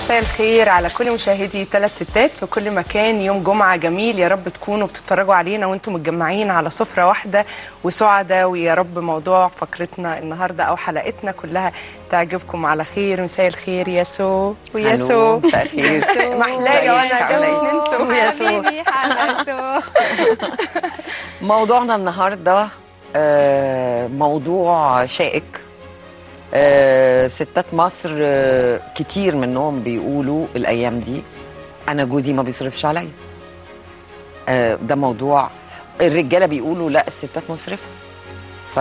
مساء الخير على كل مشاهدي ثلاث ستات في كل مكان يوم جمعة جميل يا رب تكونوا بتتفرجوا علينا وانتم متجمعين على سفرة واحدة وسعدة ويا رب موضوع فقرتنا النهاردة أو حلقتنا كلها تعجبكم على خير مساء الخير يا سو ويا هلو، سو مساء الخير. محلاية وانا كده اتنين سو يا سو. موضوعنا النهارده آه، موضوع شائك آه، ستات مصر آه، كتير منهم بيقولوا الايام دي انا جوزي ما بيصرفش عليا آه، ده موضوع الرجاله بيقولوا لا الستات مسرفه ف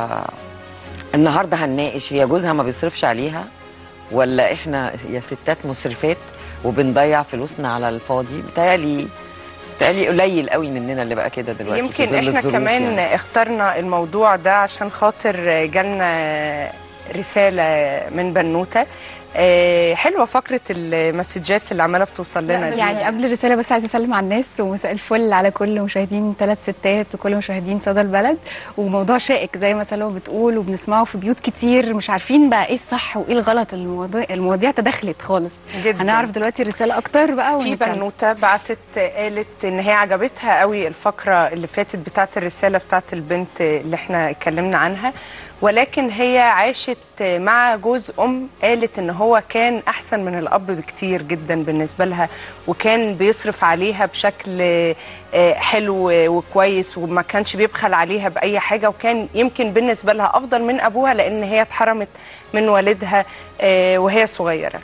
النهارده هنناقش هي جوزها ما بيصرفش عليها ولا احنا يا ستات مسرفات وبنضيع فلوسنا على الفاضي بتهيألي بتهيألي قليل قوي مننا اللي بقى كده دلوقتي في يمكن ظل احنا الظروف كمان يعني. اخترنا الموضوع ده عشان خاطر جالنا رسالة من بنوتة آه، حلوة فقرة المسجات اللي عمالة بتوصل لنا دي يعني قبل الرساله بس عايزه اسلم على الناس ومساء الفل على كل مشاهدين ثلاث ستات وكل مشاهدين صدى البلد وموضوع شائك زي ما سلوى بتقول وبنسمعه في بيوت كتير مش عارفين بقى ايه الصح وايه الغلط المواضيع المواضيع تدخلت خالص جدا. هنعرف دلوقتي الرساله اكتر بقى في ونكمل. بنوته بعتت قالت ان هي عجبتها قوي الفقره اللي فاتت بتاعت الرساله بتاعت البنت اللي احنا اتكلمنا عنها ولكن هي عاشت مع جوز ام قالت ان هو كان احسن من الاب بكتير جدا بالنسبه لها وكان بيصرف عليها بشكل آه، حلو وكويس وما كانش بيبخل عليها باي حاجه وكان يمكن بالنسبه لها افضل من ابوها لان هي اتحرمت من والدها آه، وهي صغيره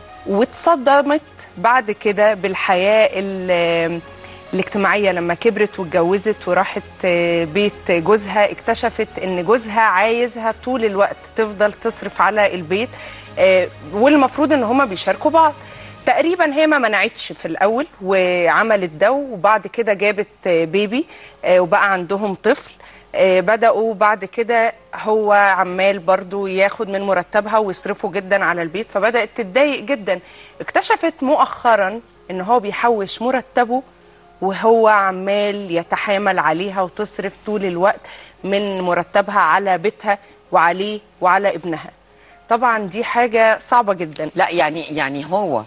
واتصدمت بعد كده بالحياة ال- الاجتماعية لما كبرت واتجوزت وراحت آه، بيت جوزها اكتشفت ان جوزها عايزها طول الوقت تفضل تصرف على البيت آه، والمفروض ان هما بيشاركوا بعض تقريبا هي ما منعتش في الاول وعملت ده وبعد كده جابت آه، بيبي آه، وبقى عندهم طفل آه، بدأوا بعد كده هو عمال برضو ياخد من مرتبها ويصرفه جدا على البيت فبدأت تتضايق جدا اكتشفت مؤخرا ان هو بيحوش مرتبه وهو عمال يتحامل عليها وتصرف طول الوقت من مرتبها على بيتها وعليه وعلى ابنها طبعا دي حاجة صعبة جدا لا يعني يعني هو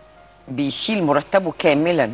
بيشيل مرتبه كاملا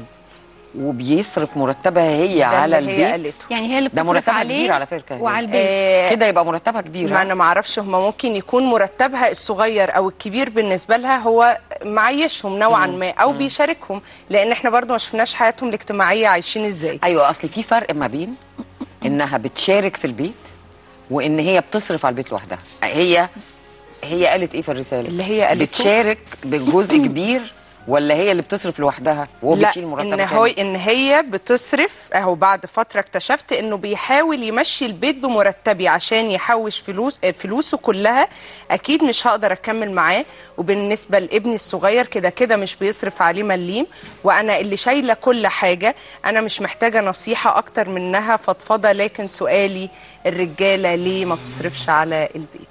وبيصرف مرتبها هي ده على اللي هي البيت قالته يعني هي اللي ده بتصرف مرتبها عليه كبير على فكره وعلى البيت آه، كده يبقى مرتبها كبير ما ها؟ انا ما اعرفش هما ممكن يكون مرتبها الصغير او الكبير بالنسبه لها هو معيشهم نوعا ما او بيشاركهم لان احنا برضو ما شفناش حياتهم الاجتماعيه عايشين ازاي ايوه اصل في فرق ما بين انها بتشارك في البيت وان هي بتصرف على البيت لوحدها هي هي قالت ايه في الرساله اللي هي قالته؟ بتشارك بجزء كبير ولا هي اللي بتصرف لوحدها وهو لا بيشيل مرتبه ان هو ان هي بتصرف اهو بعد فتره اكتشفت انه بيحاول يمشي البيت بمرتبي عشان يحوش فلوس آه، فلوسه كلها اكيد مش هقدر اكمل معاه وبالنسبه لابني الصغير كده كده مش بيصرف عليه مليم وانا اللي شايله كل حاجه انا مش محتاجه نصيحه اكتر منها فضفضه لكن سؤالي الرجاله ليه ما بتصرفش على البيت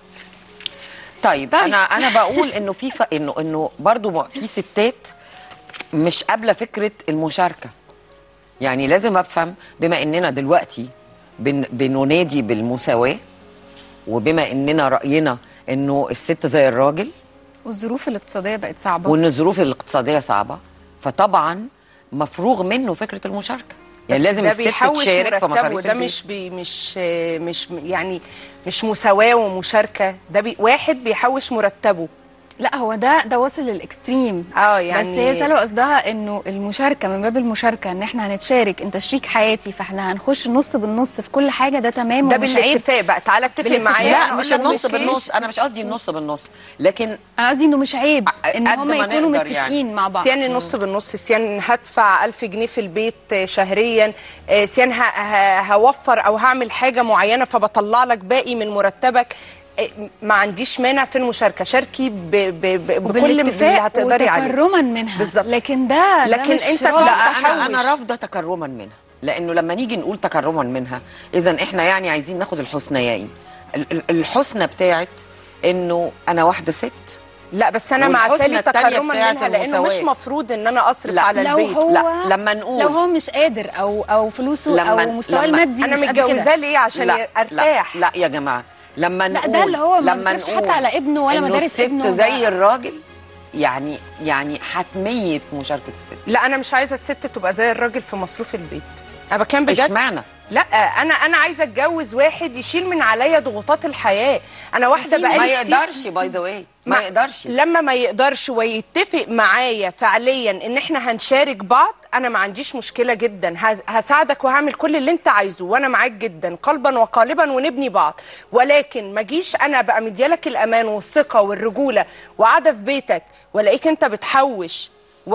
طيب, طيب انا انا بقول انه في ف... انه انه برضو م- في ستات مش قابله فكره المشاركه يعني لازم افهم بما اننا دلوقتي بن... بننادي بالمساواه وبما اننا راينا انه الست زي الراجل والظروف الاقتصاديه بقت صعبه وان الظروف الاقتصاديه صعبه فطبعا مفروغ منه فكره المشاركه يعني بس لازم ده الست بيحوش تشارك في مرتبه مصاريف ده البيت. مش بي مش مش يعني مش مساواه ومشاركه ده بي واحد بيحوش مرتبه لا هو ده ده واصل للاكستريم اه يعني بس هي سلوى قصدها انه المشاركه من باب المشاركه ان احنا هنتشارك انت شريك حياتي فاحنا هنخش نص بالنص في كل حاجه ده تمام ده ومش عيب بالاتفاق بقى تعالى اتفق بالاتفاق. معايا لا أنا مش أقول لك النص مش بالنص انا مش قصدي النص بالنص لكن انا قصدي انه مش عيب ان قد هم ما يكونوا نقدر متفقين يعني. مع بعض سيان النص بالنص سيان هدفع ألف جنيه في البيت آه، شهريا آه، سيان ه- ه- هوفر او هعمل حاجه معينه فبطلع لك باقي من مرتبك آه، ما عنديش مانع في المشاركه شاركي ب ب ب بكل اللي وبالاتفاق هتقدري عليه وتكرما منها بالظبط. لكن ده لكن ده مش أنت راجل. لا تحوش. انا انا رافضه تكرما منها لانه لما نيجي نقول تكرما منها اذا احنا يعني عايزين ناخد الحسنيين ال- ال- الحسنى بتاعت انه انا واحده ست لا بس انا مع والحسنى سالي التانية تكرما بتاعت منها لانه مش المساواة. مفروض ان انا اصرف لا، على لو البيت هو لا، لما نقول- لو هو مش قادر او او فلوسه لما- او مستواه لما- المادي انا مش قد كده. متجوزاه ليه عشان لا ارتاح لا, لا يا جماعه لما لا، نقول ده اللي هو ما لما بيصرفش نقول حتى على ابنه ولا إنه مدارس الست ابنه زي ده. الراجل يعني يعني حتميه مشاركه الست لا انا مش عايزه الست تبقى زي الراجل في مصروف البيت انا بكام بجد اشمعنى لا انا انا عايزه اتجوز واحد يشيل من عليا ضغوطات الحياه انا واحده ما بقالي كتير يقدرش باي ذا واي ما يقدرش لما ما يقدرش ويتفق معايا فعليا ان احنا هنشارك بعض انا ما عنديش مشكله جدا هز- هساعدك وهعمل كل اللي انت عايزه وانا معاك جدا قلبا وقالبا ونبني بعض ولكن ما جيش انا بقى مديالك الامان والثقه والرجوله وقاعده في بيتك والاقيك انت بتحوش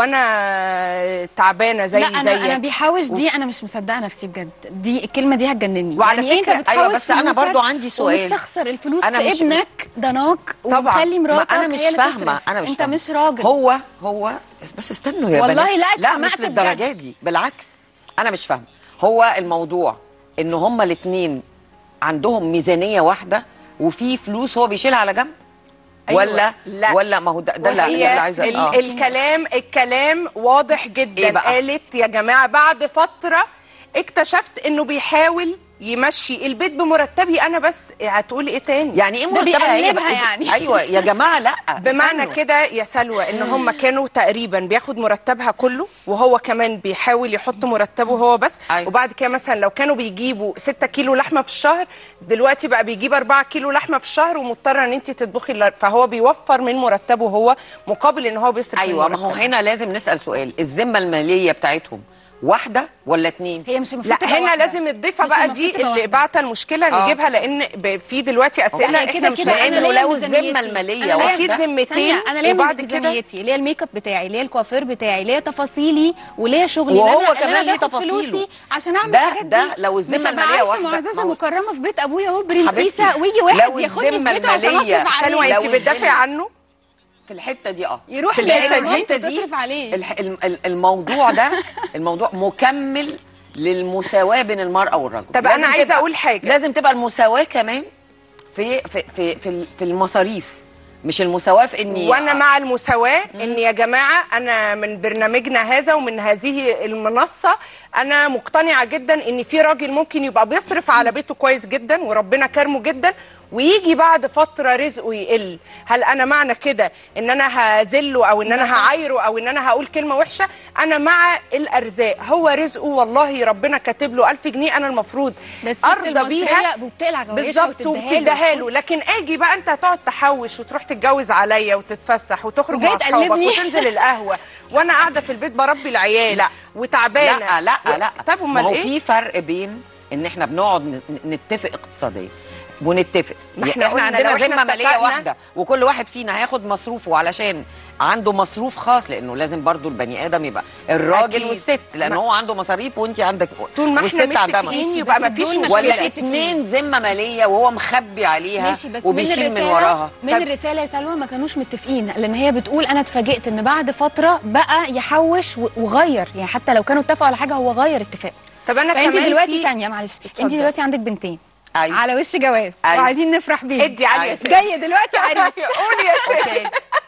وانا تعبانه زي لا انا زيك انا بيحوش دي انا مش مصدقه نفسي بجد دي الكلمه دي هتجنني وعلى يعني إيه فكرة- انت بتحوش أيوة، بس أنا فلوسك برضو عندي سؤال. ومستخسر الفلوس أنا في مش- ابنك ضناك طبعاً. ومخلي ما مراتك انا مش هي اللي فاهمه تصرف. انا مش انت فاهمة. مش راجل هو هو بس استنوا يا والله بنات لا لا اتخمقت مش للدرجه بجد. دي بالعكس انا مش فاهمه هو الموضوع ان هما الاثنين عندهم ميزانيه واحده وفي فلوس هو بيشيلها على جنب أيوة. ولا لا. ولا ما هو ده, ده اللي ده وهي اللي عايزه ال- اه الكلام الكلام واضح جدا إيه بقى؟ قالت يا جماعه بعد فتره اكتشفت انه بيحاول يمشي البيت بمرتبي انا بس هتقولي ايه تاني يعني ايه ده مرتبها هي بيقلبها بقى؟ يعني. ايوه يا جماعه لا بمعنى استنوا. كده يا سلوى ان هم كانوا تقريبا بياخد مرتبها كله وهو كمان بيحاول يحط مرتبه هو بس أيوة. وبعد كده مثلا لو كانوا بيجيبوا 6 كيلو لحمه في الشهر دلوقتي بقى بيجيب 4 كيلو لحمه في الشهر ومضطره ان انت تطبخي ال- فهو بيوفر من مرتبه هو مقابل ان هو بيصرف ايوه من ما هو مرتبه. هنا لازم نسال سؤال الذمه الماليه بتاعتهم واحده ولا اتنين هي مش المفروض لا تبقى هنا واحدة. لازم الضيفه مش بقى المفروض دي تبقى اللي واحدة. بعت المشكله آه. نجيبها لان ب- في دلوقتي اسئله هي احنا مش كده لاقيين لأنه ليا لو ميزانيتي. الذمة المالية أنا ليا واحدة- اكيد ذمتين ثانية، انا ليا وبعد بعد كده ميزانيتي ليا الميك اب بتاعي ليا الكوافير بتاعي ليا تفاصيلي وليا شغلي وهو اللي أنا- اللي كمان أنا ليه باخد تفاصيله. فلوسي عشان اعمل ده- الحاجات ده دي لو الذمة مش هبقى المالية عايشة واحدة. معززه ما هو- مكرمه في بيت ابويا اهو حبيبتي، برنسيسه ويجي لو واحد ياخدني في الذمة بيته عشان المالية- اصرف سلوى عليه انت لو بتدافعي الذمة- عنه في الحته دي اه يروح في الحتة الحته دي الحته دي تصرف عليه. الح- الم- ال- الموضوع ده الموضوع مكمل للمساواه بين المراه والرجل طب لازم أنا عايزة تبقى- أقول حاجة. لازم تبقى المساواه كمان في في في في, ال- في المصاريف مش المساواه في اني وانا مع المساواه ان يا جماعه انا من برنامجنا هذا ومن هذه المنصه انا مقتنعه جدا ان في راجل ممكن يبقى بيصرف على بيته كويس جدا وربنا كرمه جدا ويجي بعد فتره رزقه يقل هل انا معنى كده ان انا هذله او ان انا هعايره او ان انا هقول كلمه وحشه انا مع الارزاق هو رزقه والله ربنا كاتب له 1000 جنيه انا المفروض ده الست ارضى المصرية بيها وبتقلع جوايشها بالظبط وبتديها له لكن اجي بقى انت هتقعد تحوش وتروح تتجوز عليا وتتفسح وتخرج وجاي مع اصحابك تقلبني. وتنزل القهوه وانا قاعده في البيت بربي العيال لا. وتعبانه لا لا و- لا طب ما امال هو ايه في فرق بين ان احنا بنقعد ن- نتفق اقتصاديا ونتفق ما احنا احنا, قلنا عندنا لو احنا ذمه ماليه اتفقنا- واحده وكل واحد فينا هياخد مصروفه علشان عنده مصروف خاص لانه لازم برضو البني ادم يبقى الراجل أكيد. والست لان ما- هو عنده مصاريف وانت عندك طول ما احنا والست عندها متفقين مصاريف. يبقى بس ما فيش دول مشكله ولا متفقين. اتنين ذمه ماليه وهو مخبي عليها ماشي بس وبيشيل من من الرسالة وراها من طب- الرسالة يا سلوى ما كانوش متفقين لأن هي بتقول أنا اتفاجئت إن بعد فترة بقى يحوش و- وغير يعني حتى لو كانوا اتفقوا على حاجة هو غير اتفاق طب انا فأنت كمان دلوقتي في- ثانية معلش أنت اتفضل. دلوقتي عندك بنتين أيوة. على وش جواز أيوة. وعايزين نفرح بيهم ادي علي يا أيوة. ست جاية دلوقتي عريس قولي يا ست اوكي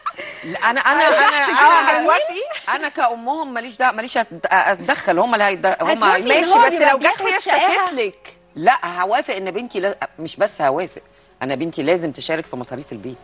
لا، انا انا اه انا هتوافقي انا كامهم ماليش دعوه ماليش أت- اتدخل هم اللي هيد... هم هتوافقي هي... إن ماشي هو بس بيبقى لو جت بياخد هي شقاها. اشتكت لك لا هوافق ان بنتي لا... مش بس هوافق انا بنتي لازم تشارك في مصاريف البيت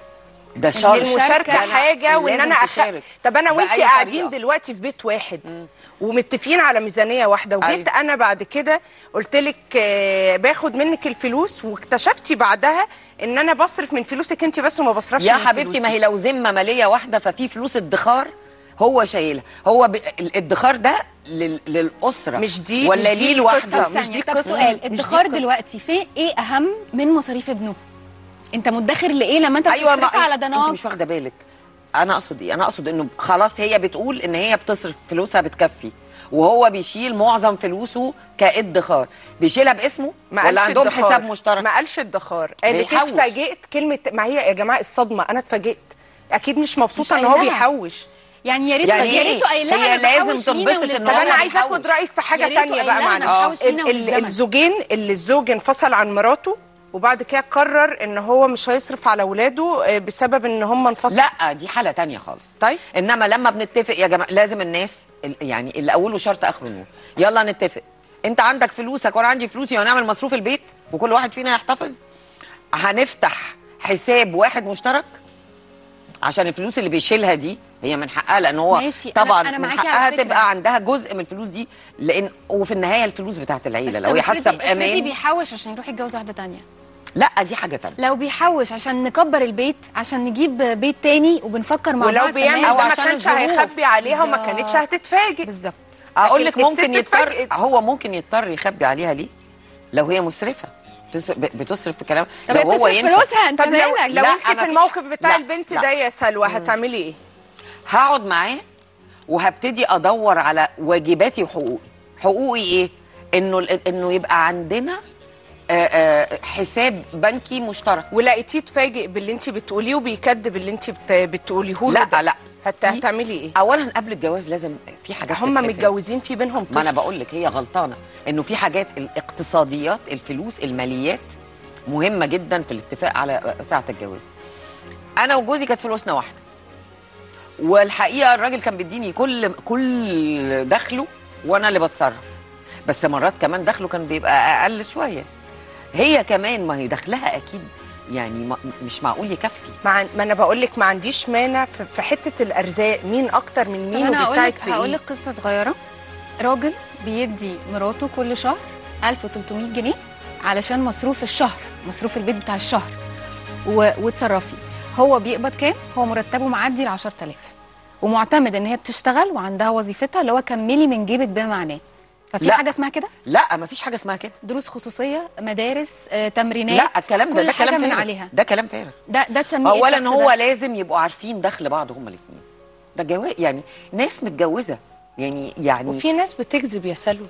ده شرط المشاركه ده أنا حاجه وان لازم انا أخ... تشارك. طب انا وانت بأي قاعدين طريقة. دلوقتي في بيت واحد ومتفقين على ميزانيه واحده وجيت أيوة. انا بعد كده قلت لك آه، باخد منك الفلوس واكتشفتي بعدها ان انا بصرف من فلوسك انت بس وما بصرفش يا من حبيبتي ما فلوسي. هي لو ذمه ماليه واحده ففي فلوس ادخار هو شايلها هو ب... الادخار ده لل... للاسره مش دي- ولا مش دي ليه القصة. لوحده طب مش دي ثانية طب القصة. سؤال مش دي الادخار القصة. دلوقتي في إيه أهم من مصاريف ابنه انت مدخر لايه لما انت ايوه بتصرف على انت ضناك مش واخده بالك انا اقصد ايه انا اقصد انه خلاص هي بتقول ان هي بتصرف فلوسها بتكفي وهو بيشيل معظم فلوسه كادخار بيشيلها باسمه ما ولا قالش عندهم ادخار. حساب مشترك ما قالش ادخار قالت بيحوش. اتفاجئت كلمه ما هي يا جماعه الصدمه انا اتفاجئت اكيد مش مبسوطه مش ان هو قايلها. بيحوش يعني يا ريت يعني يا إيه؟ ريته قايل لها هي أنا لازم بحوش لينا تنبسط إن وللزمن. طب هو انا عايزه بيحوش. اخد رايك في يا حاجه ريته تانية قايل بقى لها أنا معلش بحوش لينا ال- ال- وللزمن. الزوجين اللي الزوج انفصل عن مراته وبعد كده قرر ان هو مش هيصرف على اولاده آه، بسبب ان هم انفصلوا لا دي حاله تانية خالص طيب. انما لما بنتفق يا جماعه لازم الناس ال- يعني اللي اوله شرط اخره نور يلا نتفق انت عندك فلوسك وانا عندي فلوسي وهنعمل مصروف البيت وكل واحد فينا يحتفظ هنفتح حساب واحد مشترك عشان الفلوس اللي بيشيلها دي هي من حقها لان هو ماشي، أنا- طبعا أنا من معاكي على حقها فكرة. تبقى عندها جزء من الفلوس دي لان وفي النهايه الفلوس بتاعت العيله لو هي حاسه افرضي بامان بيحوش عشان يروح يتجوز واحده تانية لا دي حاجه تانية لو بيحوش عشان نكبر البيت عشان نجيب بيت تاني وبنفكر مع ولو بعض بيعمل كمان. أو ده ما عشان كانش الظروف. هيخبي عليها وما بالظبط. كانتش هتتفاجئ بالظبط اقول لك لكن ممكن الست يضطر اتفاجئت. هو ممكن يضطر يخبي عليها ليه لو هي مسرفه بتص- ب- بتصرف في كلام طب لو هي هو بتصرف ينفع فلوسها انت طب لو مالك لو لا، انت ما في فيش- الموقف بتاع لا، البنت لا. ده يا سلوى هتعملي ايه؟ هقعد معاه وهبتدي ادور على واجباتي وحقوقي حقوقي ايه انه ال- انه يبقى عندنا آه، آه، حساب بنكي مشترك ولقيتيه اتفاجئ باللي انت بتقوليه وبيكذب اللي انت بت... بتقوليه له لا ده. لا هت... في- هتعملي ايه؟ اولا قبل الجواز لازم في حاجات هم تتحسب. متجوزين في بينهم ما انا طفل بقول لك هي غلطانه انه في حاجات الاقتصاديات الفلوس الماليات مهمه جدا في الاتفاق على ساعه الجواز انا وجوزي كانت فلوسنا واحده والحقيقه الراجل كان بيديني كل كل دخله وانا اللي بتصرف بس مرات كمان دخله كان بيبقى اقل شويه هي كمان ما هي دخلها اكيد يعني ما مش معقول يكفي مع... ما انا بقول لك ما عنديش مانع في... في حته الارزاق مين اكتر من طب مين انا هقول وبيساعد لك في هقول ايه؟ لك قصه صغيره راجل بيدي مراته كل شهر 1300 جنيه علشان مصروف الشهر مصروف البيت بتاع الشهر و... وتصرفي هو بيقبض كام هو مرتبه معدي ل 10000 ومعتمد ان هي بتشتغل وعندها وظيفتها اللي هو كملي من جيبك بما معناه ففي لا. حاجه اسمها كده لا ما فيش حاجه اسمها كده دروس خصوصيه مدارس آه، تمرينات لا الكلام ده كل ده حاجة كلام من فارغ عليها ده كلام فارغ ده ده تسميه إيه اولا الشخص هو ده؟ لازم يبقوا عارفين دخل بعض هما الاثنين ده جواز يعني ناس متجوزه يعني يعني وفي ناس بتكذب يا سلوى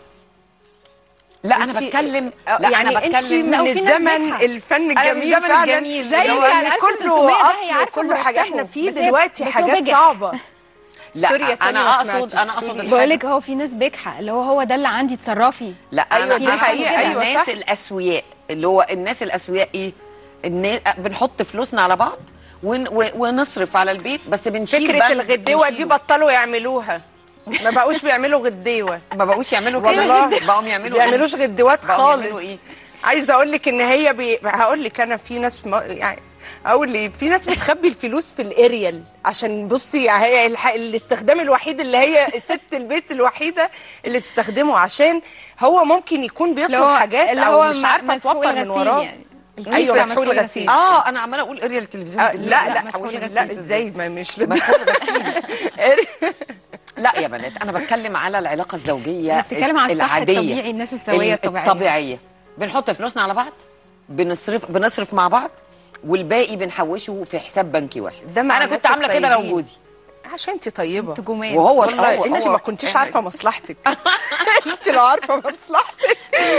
لا انا انتي- بتكلم آه، لا يعني انا انت بتكلم لا، من وفي ناس الزمن بتضحك. الفن أنا من الجميل الزمن فعلا الجميل زي اللي هو بتاع إن 1300 كله ده هي اصل عارفة وكله حاجه مرتبه. احنا فيه بس هي- دلوقتي بس هو حاجات بجح. صعبه لا سوري يا سامي، انا ما اقصد سمعتش. انا اقصد بتقولي الحاجة. بقول لك هو في ناس بجحة اللي هو هو ده اللي عندي تصرفي لا أيوة، انا دي أنا حقيقة، أقصد أيوة، الناس صح. الاسوياء اللي هو الناس الاسوياء ايه الناس بنحط فلوسنا على بعض ون و- ونصرف على البيت بس بنشيل فكره بند الغديوه دي ونشيل. بطلوا يعملوها ما بقوش بيعملوا غديوه ما بقوش يعملوا كده والله بقوا يعملوا ما بيعملوش غدوات بقوا خالص يعملوا إيه؟ عايزه اقول لك ان هي بي... هقول لك انا في ناس ما... يعني اقول لي في ناس بتخبي الفلوس في الاريال عشان بصي يعني هي الح... الاستخدام الوحيد اللي هي ست البيت الوحيده اللي بتستخدمه عشان هو ممكن يكون اللي بيطلب هو حاجات اللي او هو مش م- عارفه مسحوق توفر من الغسيل وراه يعني. الكيس ايوه بتاع مسحوق مسحوق الغسيل اه انا عماله اقول اريال التلفزيون آه بالليل. لا لا، لا مسحوق الغسيل. لا ازاي ما مش لده مسحوق الغسيل لا يا بنات انا بتكلم على العلاقه الزوجيه أنا بتتكلم على الصح العادية. الطبيعي، الناس السوية ال- الطبيعية. الطبيعيه بنحط فلوسنا على بعض بنصرف بنصرف مع بعض والباقي بنحوشه في حساب بنكي واحد ده مع انا الناس كنت عامله كده لو الطيبين. جوزي عشان انت طيبه انتوا جمال وهو والله هو- انت هو- ما كنتيش عارفه مصلحتك انت لو عارفه مصلحتك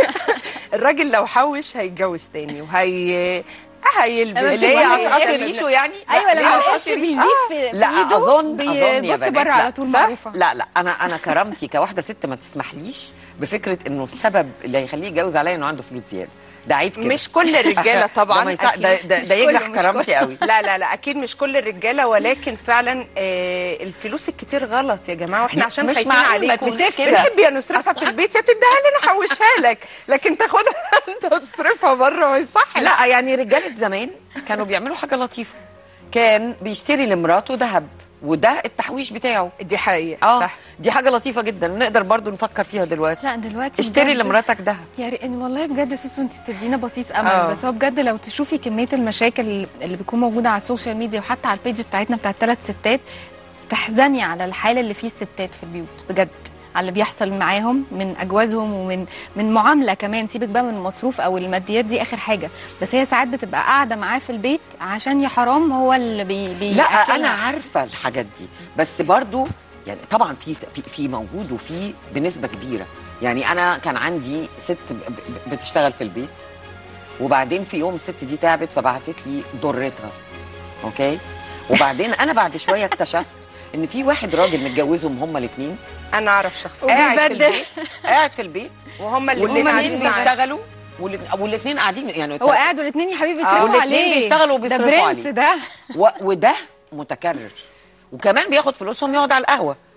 الراجل لو حوش هيتجوز تاني وهي هيلبس بس اللي هي والله قص- قص القرش- ريشه يعني ايوه لا، لما ليه القرش قص ريشه؟ بيزيد في في لا ايده اظن اظن يا بيبص بنات بره لا. على طول صح؟ معروفه لا لا انا انا كرامتي كواحده ست ما تسمحليش بفكره انه السبب اللي هيخليه يتجوز عليا انه عنده فلوس زياده ده عيب كده مش كل الرجاله طبعا ده, ما يصح- ده, أكيد. ده, مش ده يجرح كله، مش كرامتي كله. قوي لا لا لا اكيد مش كل الرجاله ولكن فعلا آه الفلوس الكتير غلط يا جماعه واحنا لا، عشان مش خايفين معقول، ما عليكم تقوليش كده. بنحب يا نصرفها في البيت يا تديها لي انا احوشها لك لكن تاخدها انت وتصرفها بره ما يصحش لا يعني رجاله زمان كانوا بيعملوا حاجه لطيفه كان بيشتري لمراته ذهب وده التحويش بتاعه دي حقيقه اه صح دي حاجه لطيفه جدا نقدر برضو نفكر فيها دلوقتي لا دلوقتي اشتري بجد- لمراتك ذهب يا ريت ان والله بجد سوسو انت بتدينا بصيص امل آه. بس هو بجد لو تشوفي كميه المشاكل اللي بتكون موجوده على السوشيال ميديا وحتى على البيج بتاعتنا بتاعت ثلاث ستات تحزني على الحال اللي فيه الستات في البيوت بجد على اللي بيحصل معاهم من اجوازهم ومن من معامله كمان سيبك بقى من المصروف او الماديات دي اخر حاجه بس هي ساعات بتبقى قاعده معاه في البيت عشان يا حرام هو اللي بي بي لا انا عارفه الحاجات دي بس برضو يعني طبعا في في في موجود وفي بنسبه كبيره يعني انا كان عندي ست ب- ب- بتشتغل في البيت وبعدين في يوم الست دي تعبت فبعتت لي ضرتها اوكي وبعدين انا بعد شويه اكتشفت ان في واحد راجل متجوزهم هما الاثنين انا اعرف شخص قاعد في وبيبدل. البيت قاعد في البيت وهم اللي والاثنين قاعدين معاه. بيشتغلوا والاتنين- والاثنين قاعدين يعني هو قاعد والاثنين يا حبيبي بيصرفوا والاتنين عليه بيشتغلوا وبيصرفوا ده برنس عليه. ده و... وده متكرر وكمان بياخد فلوسهم يقعد على القهوه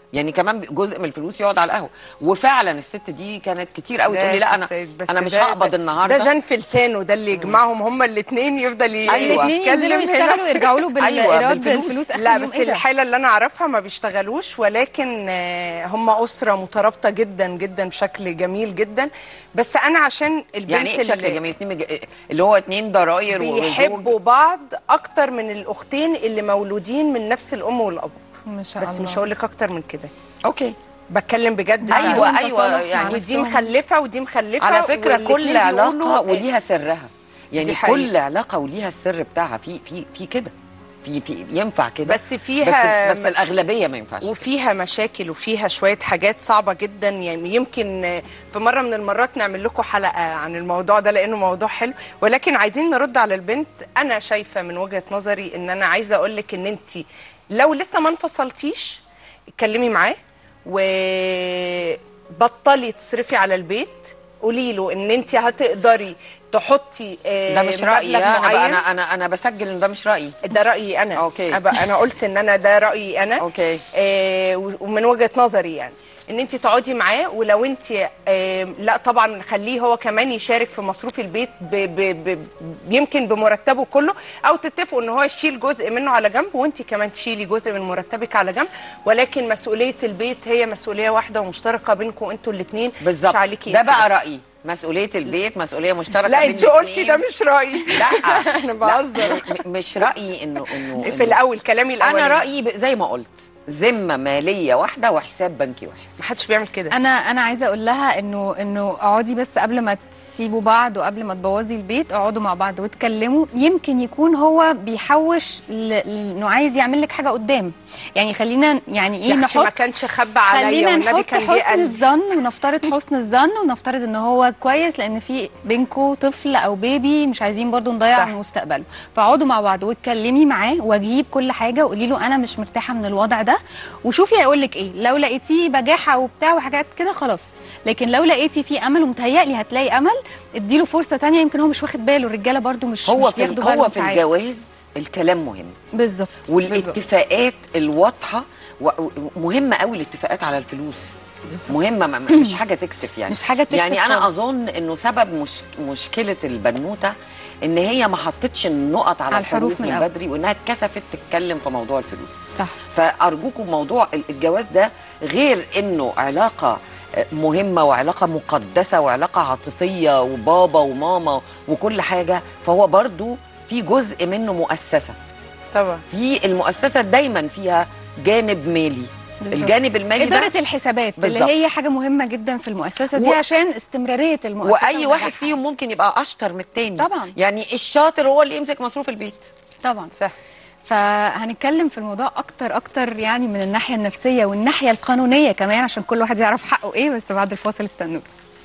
يعني كمان جزء من الفلوس يقعد على القهوه وفعلا الست دي كانت كتير قوي تقول لي لا انا السيد، بس انا مش ده- هقبض ده- النهارده ده جان في لسانه ده اللي يجمعهم هما الاثنين يفضل ي- أيوة. الاثنين ينزلوا يتكلم يشتغلوا هنا ويرجعوا له أيوة، بالايراد بالفلوس. الفلوس اخر لا اليوم. بس إيه ده؟ الحاله اللي انا اعرفها ما بيشتغلوش ولكن آه، هم اسره مترابطه جدا جدا بشكل جميل جدا بس انا عشان البنت يعني ايه بشكل اللي جميل اتنين مج... اللي هو اتنين ضراير وزوج بيحبوا بعض اكتر من الاختين اللي مولودين من نفس الام والاب ما شاء بس الله مش هقول لك اكتر من كده اوكي بتكلم بجد ايوه عندهم ايوه تصالح مع يعني ودي نفسهم. مخلفه ودي مخلفه على فكره والاتنين كل علاقه بيقولوا- وليها سرها يعني دي حقيقة. كل علاقه وليها السر بتاعها في في في كده في في ينفع كده بس فيها بس, بس الاغلبيه ما ينفعش وفيها مشاكل وفيها شويه حاجات صعبه جدا يعني يمكن في مره من المرات نعمل لكم حلقه عن الموضوع ده لانه موضوع حلو ولكن عايزين نرد على البنت انا شايفه من وجهه نظري ان انا عايزه اقول لك ان انت لو لسه ما انفصلتيش اتكلمي معاه وبطلي تصرفي على البيت قولي له ان انت هتقدري تحطي آه، ده مش رايي مبلغ انا بقى معين. انا انا انا بسجل ان ده مش رايي ده رايي انا أوكي. أبقى انا قلت ان انا ده رايي انا أوكي. آه ومن وجهه نظري يعني ان انت تقعدي معاه ولو انت آه لا طبعا خليه هو كمان يشارك في مصروف البيت ب ب ب يمكن بمرتبه كله او تتفقوا ان هو يشيل جزء منه على جنب وانت كمان تشيلي جزء من مرتبك على جنب ولكن مسؤوليه البيت هي مسؤوليه واحده ومشتركه بينكم انتوا الاثنين بالظبط مش عليكي ده انت بقى بس. رايي مسؤوليه البيت مسؤوليه مشتركه لا بين انت قلتي الاتنين. ده مش رايي لا انا بهزر م- مش رايي انه انه في الاول كلامي الاولاني انا رايي ب- زي ما قلت ذمه ماليه واحده وحساب بنكي واحد ما حدش بيعمل كده انا انا عايزه اقول لها انه انه اقعدي بس قبل ما تسيبوا بعض وقبل ما تبوظي البيت اقعدوا مع بعض واتكلموا يمكن يكون هو بيحوش ل- ل- انه عايز يعمل لك حاجه قدام يعني خلينا يعني ايه يا اختي ما نحط كانش خبى عليا خلينا والنبي نحط كان حسن بيقل الظن ونفترض حسن الظن ونفترض ان هو كويس لان في بينكو طفل او بيبي مش عايزين برضو نضيع صح. من مستقبله فاقعدوا مع بعض واتكلمي معاه واجهيه بكل حاجه وقولي له انا مش مرتاحه من الوضع ده وشوفي هيقول لك ايه لو لقيتيه بجاحه وبتاع وحاجات كده خلاص لكن لو لقيتي فيه امل ومتهيألي هتلاقي امل اديله فرصه تانية يمكن هو مش واخد باله الرجاله برضو مش هو مش في بياخدوا هو بالهم في ساعات. الجواز الكلام مهم بالظبط والاتفاقات الواضحه و- و- مهمه قوي الاتفاقات على الفلوس مهمه ما- ما- مش حاجه تكسف يعني مش حاجة تكسف يعني انا خالص. اظن انه سبب مش مشكله البنوته ان هي ما حطتش النقط على, على الحروف الحروف من من الأول. بدري وانها اتكسفت تتكلم في موضوع الفلوس صح فارجوكم موضوع الجواز ده غير انه علاقه مهمه وعلاقه مقدسه وعلاقه عاطفيه وبابا وماما وكل حاجه فهو برضو في جزء منه مؤسسه طبعا في المؤسسه دايما فيها جانب مالي بالظبط. الجانب المالي ده إدارة الحسابات بالظبط. اللي هي حاجة مهمة جدا في المؤسسة دي و- عشان استمرارية المؤسسة واي واحد ونجاحها. فيهم ممكن يبقى اشطر من التاني طبعاً. يعني الشاطر هو اللي يمسك مصروف البيت طبعا صح فهنتكلم في الموضوع اكتر اكتر يعني من الناحيه النفسيه والناحيه القانونيه كمان عشان كل واحد يعرف حقه ايه بس بعد الفاصل استنوا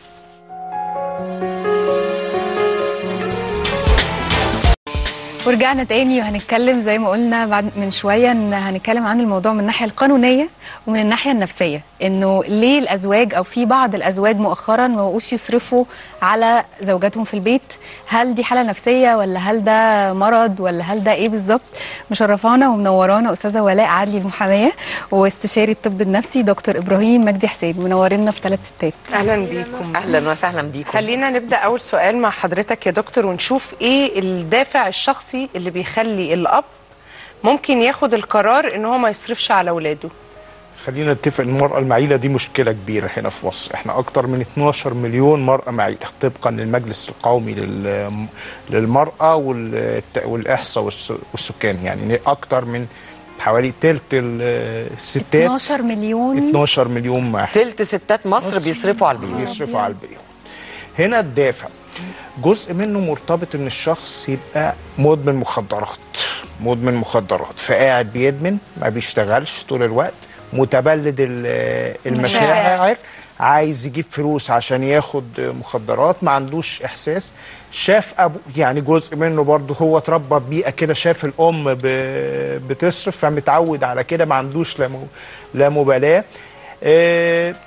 ورجعنا تاني وهنتكلم زي ما قلنا بعد من شويه ان هنتكلم عن الموضوع من الناحيه القانونيه ومن الناحيه النفسيه انه ليه الازواج او في بعض الازواج مؤخرا ما بقوش يصرفوا على زوجاتهم في البيت هل دي حاله نفسيه ولا هل ده مرض ولا هل ده ايه بالظبط مشرفانا ومنورانا استاذه ولاء عدلي المحاميه واستشاري الطب النفسي دكتور ابراهيم مجدي حسين منورنا في ثلاث ستات اهلا بيكم اهلا وسهلا بيكم خلينا نبدا اول سؤال مع حضرتك يا دكتور ونشوف ايه الدافع الشخصي اللي بيخلي الاب ممكن ياخد القرار ان هو ما يصرفش على اولاده خلينا نتفق ان المرأة المعيلة دي مشكلة كبيرة هنا في مصر، احنا أكتر من 12 مليون مرأة معيلة طبقا للمجلس القومي لل- للمرأة والت- والإحصاء والس- والسكان يعني أكتر من حوالي تلت ال- الستات 12 مليون 12 مليون واحد تلت ستات مصر بيصرفوا على البيوت بيصرفوا على البيوت هنا الدافع جزء منه مرتبط ان الشخص يبقى مدمن مخدرات مدمن مخدرات فقاعد بيدمن ما بيشتغلش طول الوقت متبلد ال- المشاعر عايز يجيب فلوس عشان ياخد مخدرات ما عندوش احساس شاف ابو يعني جزء منه برضه هو اتربى في بيئه كده شاف الام ب- بتصرف فمتعود على كده ما عندوش لا م- لا مبالاه آه،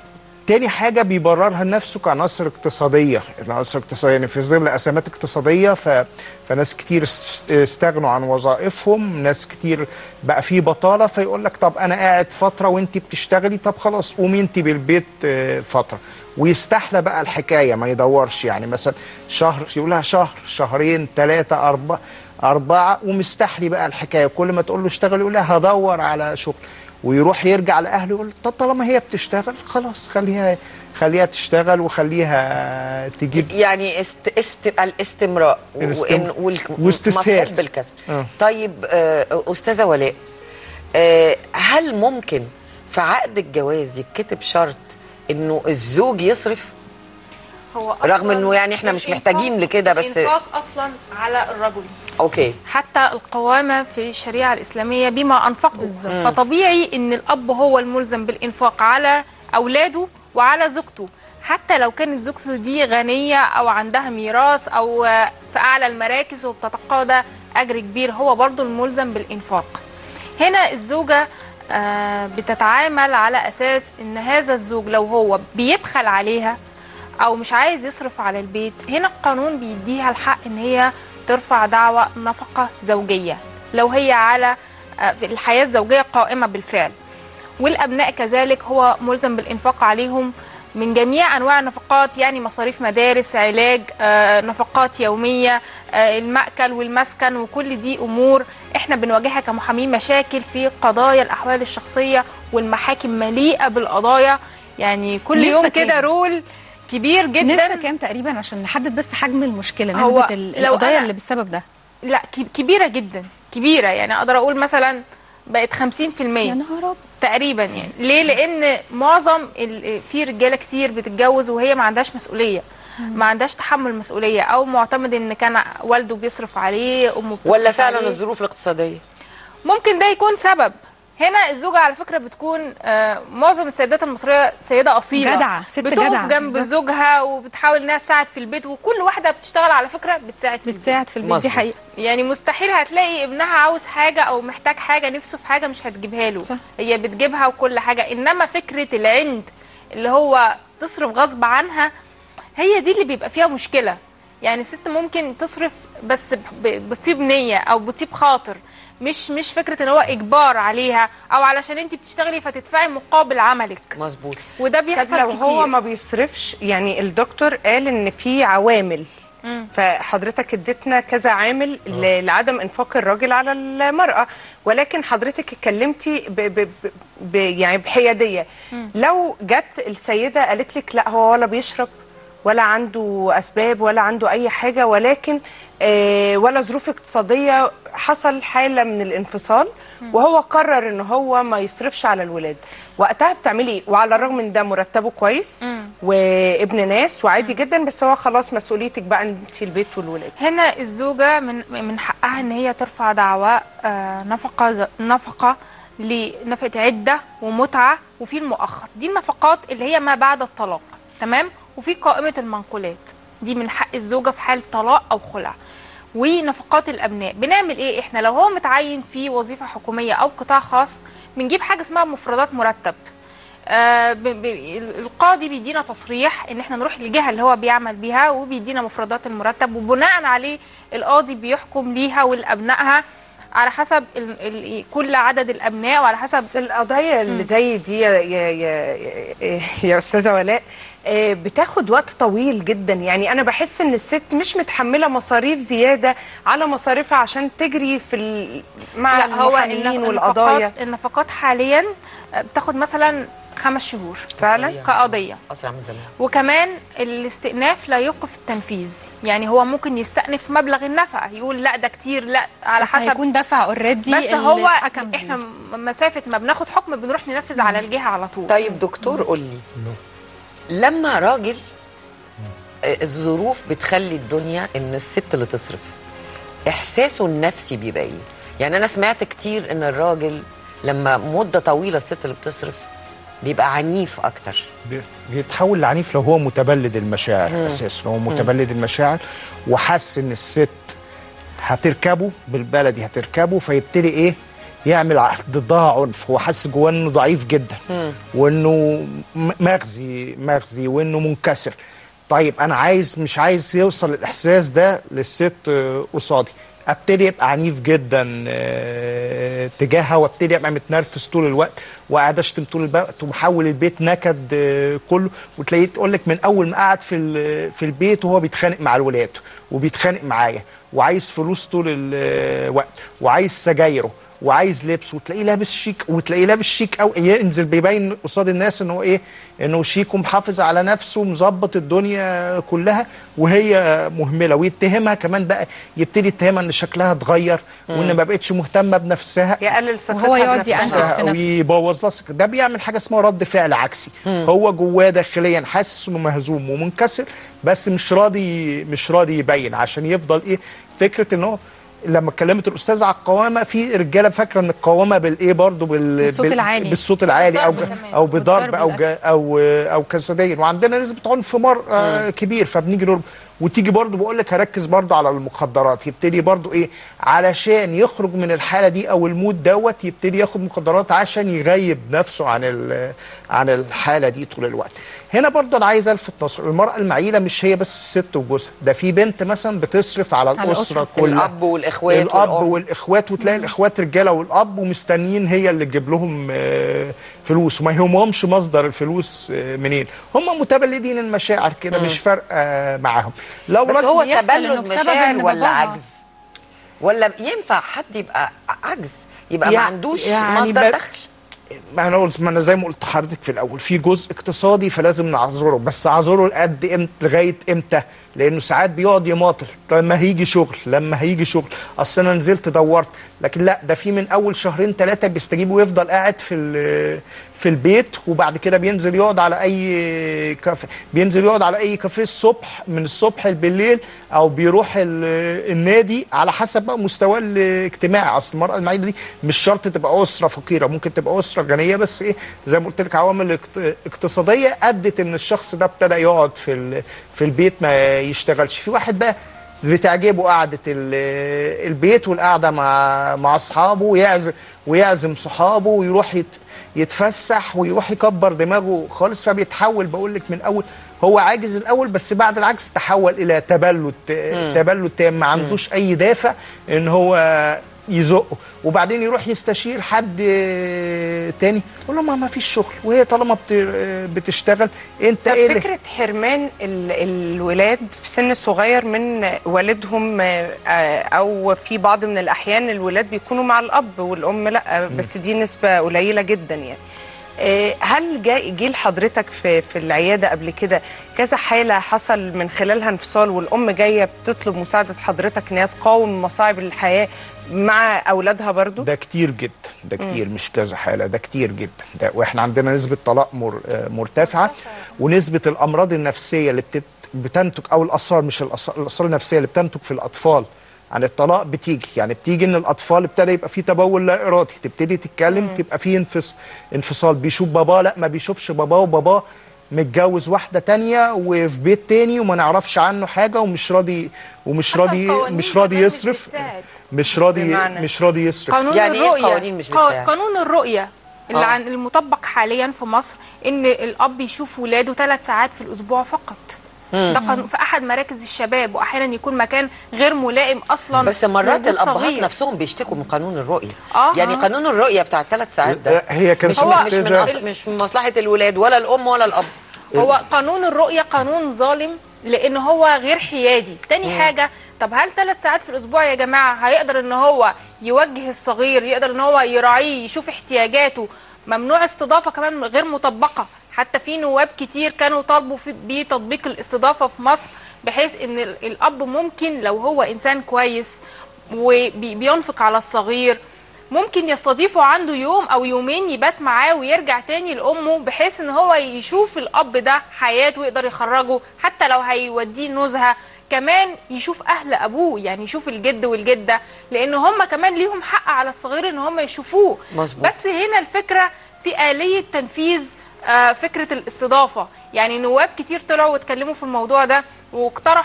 تاني حاجة بيبررها لنفسه كعناصر اقتصادية العناصر الاقتصادية يعني في ظل أزمات اقتصادية ف... فناس كتير است- استغنوا عن وظائفهم ناس كتير بقى في بطالة فيقول لك طب أنا قاعد فترة وأنت بتشتغلي طب خلاص قومي أنت بالبيت آه، فترة ويستحلى بقى الحكاية ما يدورش يعني مثلا شهر يقولها شهر شهرين ثلاثة أربعة أربعة ومستحلي بقى الحكاية كل ما تقول له اشتغل يقول لها هدور على شغل ويروح يرجع لاهله يقول طب طالما هي بتشتغل خلاص خليها خليها تشتغل وخليها تجيب يعني است است الاستمراء الاستم- وإن- وال- واستسهال. مصحوب بالكسر آه. طيب آه، استاذه ولاء آه، هل ممكن في عقد الجواز يتكتب شرط انه الزوج يصرف هو رغم أصلاً إنه يعني إحنا مش الإنفاق- محتاجين لكده بس- الانفاق اصلا على الرجل اوكي حتى القوامة في الشريعة الإسلامية بما أنفقوا بالظبط. فطبيعي إن الأب هو الملزم بالإنفاق على أولاده وعلى زوجته حتى لو كانت زوجته دي غنية أو عندها ميراث أو آه، في أعلى المراكز وبتتقاضى أجر كبير هو برضو الملزم بالإنفاق هنا الزوجة آه، بتتعامل على أساس إن هذا الزوج لو هو بيبخل عليها او مش عايز يصرف على البيت هنا القانون بيديها الحق ان هي ترفع دعوى نفقه زوجيه لو هي على آه، في الحياه الزوجيه قائمه بالفعل والابناء كذلك هو ملزم بالانفاق عليهم من جميع انواع النفقات يعني مصاريف مدارس علاج آه، نفقات يوميه آه، المأكل والمسكن وكل دي امور احنا بنواجهها كمحامين مشاكل في قضايا الاحوال الشخصيه والمحاكم مليئه بالقضايا يعني كل نسبة يوم كده كام؟ رول كبير جدا نسبة كام تقريبا عشان نحدد بس حجم المشكلة هو نسبة ال- لو القضايا أنا- اللي بالسبب ده لا كب- كبيره جدا كبيره يعني اقدر اقول مثلا بقت 50% يا نهار أبيض. تقريبا يعني ليه لان معظم ال- في رجاله كتير بتتجوز وهي ما عندهاش مسؤوليه ما عندهاش تحمل مسؤوليه او معتمد ان كان والده بيصرف عليه امه بتصرف ولا فعلا عليه. الظروف الاقتصاديه ممكن ده يكون سبب هنا الزوجة على فكرة بتكون آه، معظم السيدات المصرية سيدة أصيلة جدعة، ست بتقف جدعة، جنب بالظبط. زوجها وبتحاول إنها تساعد في البيت وكل واحدة بتشتغل على فكرة بتساعد في البيت بتساعد في البيت دي مظبوط. حقيقة يعني مستحيل هتلاقي ابنها عاوز حاجة أو محتاج حاجة نفسه في حاجة مش هتجيبها له صح. هي بتجيبها وكل حاجة إنما فكرة العند اللي هو تصرف غصب عنها هي دي اللي بيبقى فيها مشكلة يعني ست ممكن تصرف بس ب- بطيب نية أو بطيب خاطر مش مش فكرة ان هو اجبار عليها او علشان انت بتشتغلي فتدفعي مقابل عملك مظبوط وده طب بيحصل لو كتير هو ما بيصرفش يعني الدكتور قال ان في عوامل فحضرتك اديتنا كذا عامل ل- لعدم انفاق الراجل على المراه ولكن حضرتك اتكلمتي ب ب ب ب يعني بحياديه لو جت السيده قالت لك لا هو ولا بيشرب ولا عنده اسباب ولا عنده اي حاجه ولكن آه ولا ظروف اقتصاديه حصل حاله من الانفصال وهو قرر ان هو ما يصرفش على الولاد وقتها بتعملي ايه وعلى الرغم من ده مرتبه كويس وابن ناس وعادي جدا بس هو خلاص مسؤوليتك بقى انت البيت والولاد هنا الزوجة من من حقها ان هي ترفع دعوى آه، نفقة ز- نفقة لنفقة عدة ومتعة وفي المؤخر دي النفقات اللي هي ما بعد الطلاق تمام وفي قائمة المنقولات دي من حق الزوجة في حال طلاق أو خلع ونفقات الأبناء بنعمل إيه إحنا لو هو متعين في وظيفة حكومية أو قطاع خاص بنجيب حاجة اسمها مفردات مرتب آه، ب- ب- القاضي بيدينا تصريح ان احنا نروح للجهه اللي هو بيعمل بيها وبيدينا مفردات المرتب وبناء عليه القاضي بيحكم ليها ولابنائها على حسب ال ال كل عدد الابناء وعلى حسب بس القضايا اللي زي دي يا يا يا, يا استاذه ولاء آه، بتاخد وقت طويل جدا يعني انا بحس ان الست مش متحمله مصاريف زياده على مصاريفها عشان تجري في ال... مع لا هو المحامين النف- والقضايا النفقات, النفقات حاليا آه، بتاخد مثلا خمس شهور فعلا كقضيه اسرع من زمان وكمان الاستئناف لا يوقف التنفيذ يعني هو ممكن يستأنف مبلغ النفقه يقول لا ده كتير لا على بس حسب هيكون دفع اوريدي بس هو الحكم بيه. احنا م- مسافه ما بناخد حكم بنروح ننفذ على الجهه على طول طيب دكتور قول لي لما راجل آه، الظروف بتخلي الدنيا ان الست اللي تصرف احساسه النفسي بيبقى ايه يعني انا سمعت كتير ان الراجل لما مده طويله الست اللي بتصرف بيبقى عنيف اكتر بي- بيتحول لعنيف لو هو متبلد المشاعر اساسا لو هو متبلد المشاعر وحس ان الست هتركبه بالبلدي هتركبه فيبتدي ايه يعمل ع- ضدها عنف هو حاسس جواه انه ضعيف جدا وانه م- مغزي مغزي وانه منكسر طيب انا عايز مش عايز يوصل الاحساس ده للست آه، قصادي ابتدي ابقى عنيف جدا آه، تجاهها وابتدي ابقى متنرفز طول الوقت وقاعد اشتم طول الوقت ومحول البيت نكد آه، كله وتلاقيه تقول لك من اول ما قعد في ال- في البيت وهو بيتخانق مع الولاد وبيتخانق معايا وعايز فلوس طول الوقت وعايز سجايره وعايز لبس وتلاقيه لابس شيك وتلاقيه لابس شيك او ينزل بيبين قصاد الناس انه ايه انه شيك ومحافظ على نفسه ومظبط الدنيا كلها وهي مهمله ويتهمها كمان بقى يبتدي يتهمها ان شكلها اتغير وان ما بقتش مهتمه بنفسها يقلل ثقتها وهو يقعد بنفسها. يأنتج في نفسه. ويبوظ لها الثقة. ده بيعمل حاجه اسمها رد فعل عكسي هو جواه داخليا حاسس انه مهزوم ومنكسر بس مش راضي مش راضي يبين عشان يفضل ايه فكره ان هو لما اتكلمت الاستاذه على القوامه في رجاله فاكره ان القوامه بالايه برضو بال بالصوت بال- العالي. بالصوت العالي او بالضرب كمان. او بضرب بالضرب او جا او او كسدين وعندنا نسبه عنف مر آه كبير فبنيجي نضرب وتيجي برضو بقول لك هركز برضو على المخدرات يبتدي برضو ايه علشان يخرج من الحاله دي او المود دوت يبتدي ياخد مخدرات عشان يغيب نفسه عن ال- عن الحاله دي طول الوقت هنا برضو انا عايز الفت نظر المراه المعيله مش هي بس الست وجوزها ده في بنت مثلا بتصرف على على الاسره الأسرة. كلها الاب والاخوات الاب والأم. والاخوات وتلاقي الاخوات رجاله والاب ومستنيين هي اللي تجيب لهم آه، فلوس وما يهمهمش مصدر الفلوس آه، منين هم متبلدين المشاعر كده مش فارقه معاهم لو بس راجل- هو بيحصل إنه تبلد بسبب مشاعر إن ولا باباها- عجز ولا ينفع حد يبقى عجز يبقى ما يع- عندوش يعني مصدر ب- دخل ما انا قلت ما انا زي ما قلت لحضرتك في الاول في جزء اقتصادي فلازم نعذره بس اعذره لقد امتى لغايه امتى لانه ساعات بيقعد يماطل لما هيجي شغل لما هيجي شغل اصل انا نزلت دورت لكن لا ده في من اول شهرين ثلاثه بيستجيب ويفضل قاعد في ال- في البيت وبعد كده بينزل يقعد على اي كافيه بينزل يقعد على اي كافيه الصبح من الصبح بالليل او بيروح ال- النادي على حسب بقى مستواه الاجتماعي اصل المراه المعيله دي مش شرط تبقى اسره فقيره ممكن تبقى اسره غنيه بس ايه زي ما قلت لك عوامل اقت- اقتصاديه ادت ان الشخص ده ابتدى يقعد في ال- في البيت ما يشتغلش في واحد بقى بتعجبه قعده ال- البيت والقعده مع مع اصحابه ويعزم ويعزم صحابه ويروح يت يتفسح ويروح يكبر دماغه خالص فبيتحول بقول لك من اول هو عاجز الاول بس بعد العجز تحول الى تبلد تبلد تام ما عندوش اي دافع ان هو يزقه وبعدين يروح يستشير حد تاني يقول له ما ما فيش شغل وهي طالما بت- بتشتغل انت ايه اللي- فكرة حرمان ال- الولاد في سن صغير من والدهم آه، أو في بعض من الأحيان الولاد بيكونوا مع الأب والأم لأ بس دي نسبة قليلة جدا يعني آه، هل جاء جه لحضرتك في في العياده قبل كده كذا حاله حصل من خلالها انفصال والام جايه بتطلب مساعده حضرتك ان هي تقاوم مصاعب الحياه مع اولادها برضو ده كتير جدا ده كتير مش كذا حاله ده كتير جدا ده واحنا عندنا نسبه طلاق مر آه، مرتفعه ونسبه الامراض النفسيه اللي بتت بتنتج او الاثار مش الأثار- الاثار النفسيه اللي بتنتج في الاطفال عن الطلاق بتيجي يعني بتيجي ان الاطفال ابتدى يبقى في تبول لا ارادي تبتدي تتكلم تبقى في انفص انفصال بيشوف باباه لا ما بيشوفش باباه وباباه متجوز واحده تانية وفي بيت تاني وما نعرفش عنه حاجه ومش راضي ومش حتى راضي القوانين مش راضي كمان مش يصرف بتساعد. مش راضي بمعنى؟ مش راضي يصرف قانون يعني إيه الرؤية القوانين مش قا- بتساعد؟ قانون الرؤية اللي آه. عن المطبق حاليا في مصر ان الاب يشوف ولاده ثلاث ساعات في الاسبوع فقط ده قانون في احد مراكز الشباب واحيانا يكون مكان غير ملائم اصلا بس مرات لوجود الابهات صغير. نفسهم بيشتكوا من قانون الرؤيه آه. يعني آه. قانون الرؤيه بتاع الثلاث ساعات ده هي كانت مش مش من الأستاذة- أصل مش من مصلحه الولاد ولا الام ولا الاب هو قانون الرؤية قانون ظالم لأن هو غير حيادي تاني حاجة طب هل ثلاث ساعات في الأسبوع يا جماعة هيقدر إن هو يوجه الصغير يقدر إن هو يراعيه يشوف احتياجاته ممنوع استضافة كمان غير مطبقة حتى في نواب كتير كانوا طالبوا في بتطبيق الاستضافة في مصر بحيث إن ال- الأب ممكن لو هو إنسان كويس وبينفق على الصغير ممكن يستضيفه عنده يوم او يومين يبات معاه ويرجع تاني لامه بحيث ان هو يشوف الاب ده حياته ويقدر يخرجه حتى لو هيوديه نزهه كمان يشوف اهل ابوه يعني يشوف الجد والجده لان هم كمان ليهم حق على الصغير ان هم يشوفوه مظبوط. بس هنا الفكره في اليه تنفيذ آه، فكره الاستضافه يعني نواب كتير طلعوا واتكلموا في الموضوع ده واقترحوا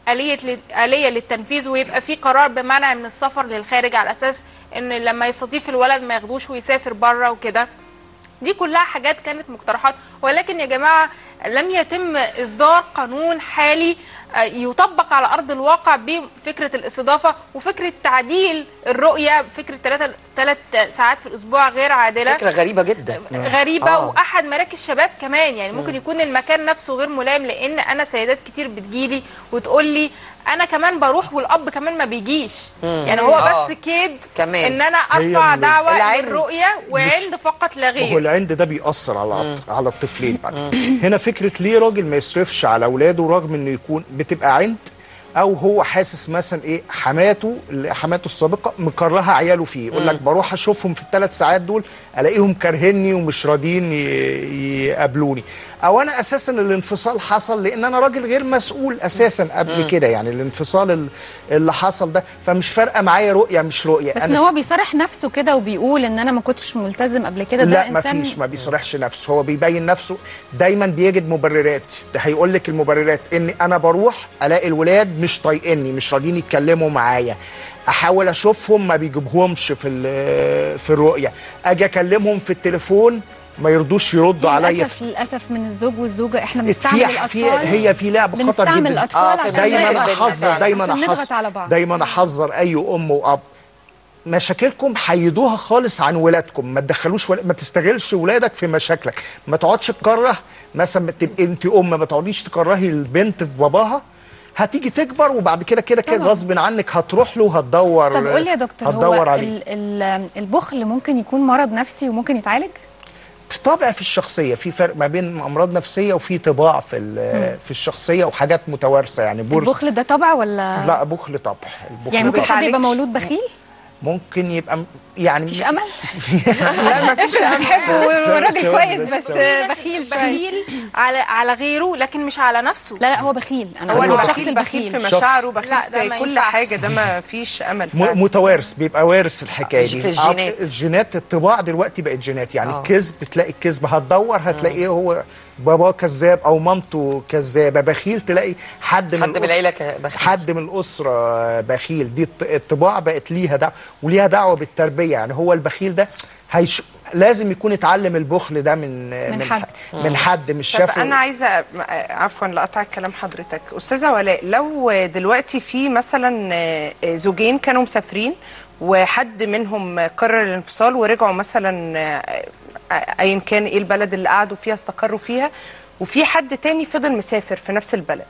آلية لل- آلية للتنفيذ ويبقى في قرار بمنع من السفر للخارج على أساس إن لما يستضيف الولد ما ياخدوش ويسافر بره وكده دي كلها حاجات كانت مقترحات ولكن يا جماعة لم يتم إصدار قانون حالي آه، يطبق على أرض الواقع بفكرة الاستضافة وفكرة تعديل الرؤية فكرة ثلاثة ثلاث ساعات في الأسبوع غير عادلة فكره غريبه جدا غريبه آه. واحد مراكز شباب كمان يعني ممكن يكون المكان نفسه غير ملائم لان انا سيدات كتير بتجيلي وتقول لي انا كمان بروح والاب كمان ما بيجيش يعني هو آه. بس كيد كمان. ان انا هي ارفع ال- دعوه العند. للرؤيه وعند فقط لا وهو غير العند ده بيأثر على على الطفلين بعد هنا فكره ليه راجل ما يصرفش على اولاده رغم انه يكون بتبقى عند او هو حاسس مثلا ايه حماته حماته السابقه مكرهه عياله فيه يقول لك بروح اشوفهم في الثلاث ساعات دول الاقيهم كارهني ومش راضيين ي- يقابلوني او انا اساسا الانفصال حصل لان انا راجل غير مسؤول اساسا قبل كده يعني الانفصال ال- اللي حصل ده فمش فارقه معايا رؤيه مش رؤيه بس أنا ان هو بيصرح نفسه كده وبيقول ان انا ما كنتش ملتزم قبل كده ده لا ما انسان فيش ما بيصرحش نفسه هو بيبين نفسه دايما بيجد مبررات ده هيقول لك المبررات ان انا بروح الاقي الولاد مش طايقني مش راضيين يتكلموا معايا احاول اشوفهم ما بيجيبهمش في ال- في الرؤيه اجي اكلمهم في التليفون ما يرضوش يردوا عليا للاسف في للاسف من الزوج والزوجه احنا بنستعمل في الاطفال هي في لعب خطر بنستعمل جدا الاطفال آه، في عشان مشاكل دايما نضغط- بيننا احذر فعلا. دايما عشان نضغط احذر على بعض دايما احذر اي ام واب مشاكلكم حيدوها خالص عن ولادكم ما تدخلوش ول... ما تستغلش ولادك في مشاكلك ما تقعدش تكره مثلا تبقى انت ام ما تقعديش تكرهي البنت في باباها هتيجي تكبر وبعد كده كده كده طبعا. غصب عنك هتروح له هتدور طب قول لي يا دكتور هتدور هو عليه ال ال البخل ممكن يكون مرض نفسي وممكن يتعالج في طبع في الشخصيه في فرق ما بين امراض نفسيه وفي طباع في ال- في الشخصيه وحاجات متوارثه يعني بورس البخل ده طبع ولا لا بخل طبع البخل يعني ممكن طبع. حد يبقى بيتعالجش. مولود بخيل ممكن يبقى م- يعني مفيش امل لا ما فيش بتحبه سؤال- والراجل سؤال كويس بس. بس بخيل شويه بخيل على على غيره لكن مش على نفسه لا لا هو بخيل انا هو قصدي الشخص البخيل بخيل في البخيل مشاعره بخيل لا، ده في ما كل ينفعش. حاجه ده ما فيش امل م- فعلا. متوارث بيبقى وارث الحكايه دي في الجينات. عط- الجينات الطباع دلوقتي بقت جينات يعني آه. الكذب تلاقي الكذب هتدور هتلاقيه هو باباه كذاب او مامته كذابه بخيل تلاقي حد من حد من الأسرة- العيله ك- بخيل حد من الاسره بخيل دي الط- الطباع بقت ليها دعوه وليها دعوه بالتربيه يعني هو البخيل ده هيش لازم يكون اتعلم البخل ده من من حد. من حد مش طب شافه انا عايزه أ- عفوا لقطع كلام حضرتك استاذه ولاء لو دلوقتي في مثلا آه، زوجين كانوا مسافرين وحد منهم قرر الانفصال ورجعوا مثلا آه، آه، ايا كان ايه البلد اللي قعدوا فيها استقروا فيها وفي حد تاني فضل مسافر في نفس البلد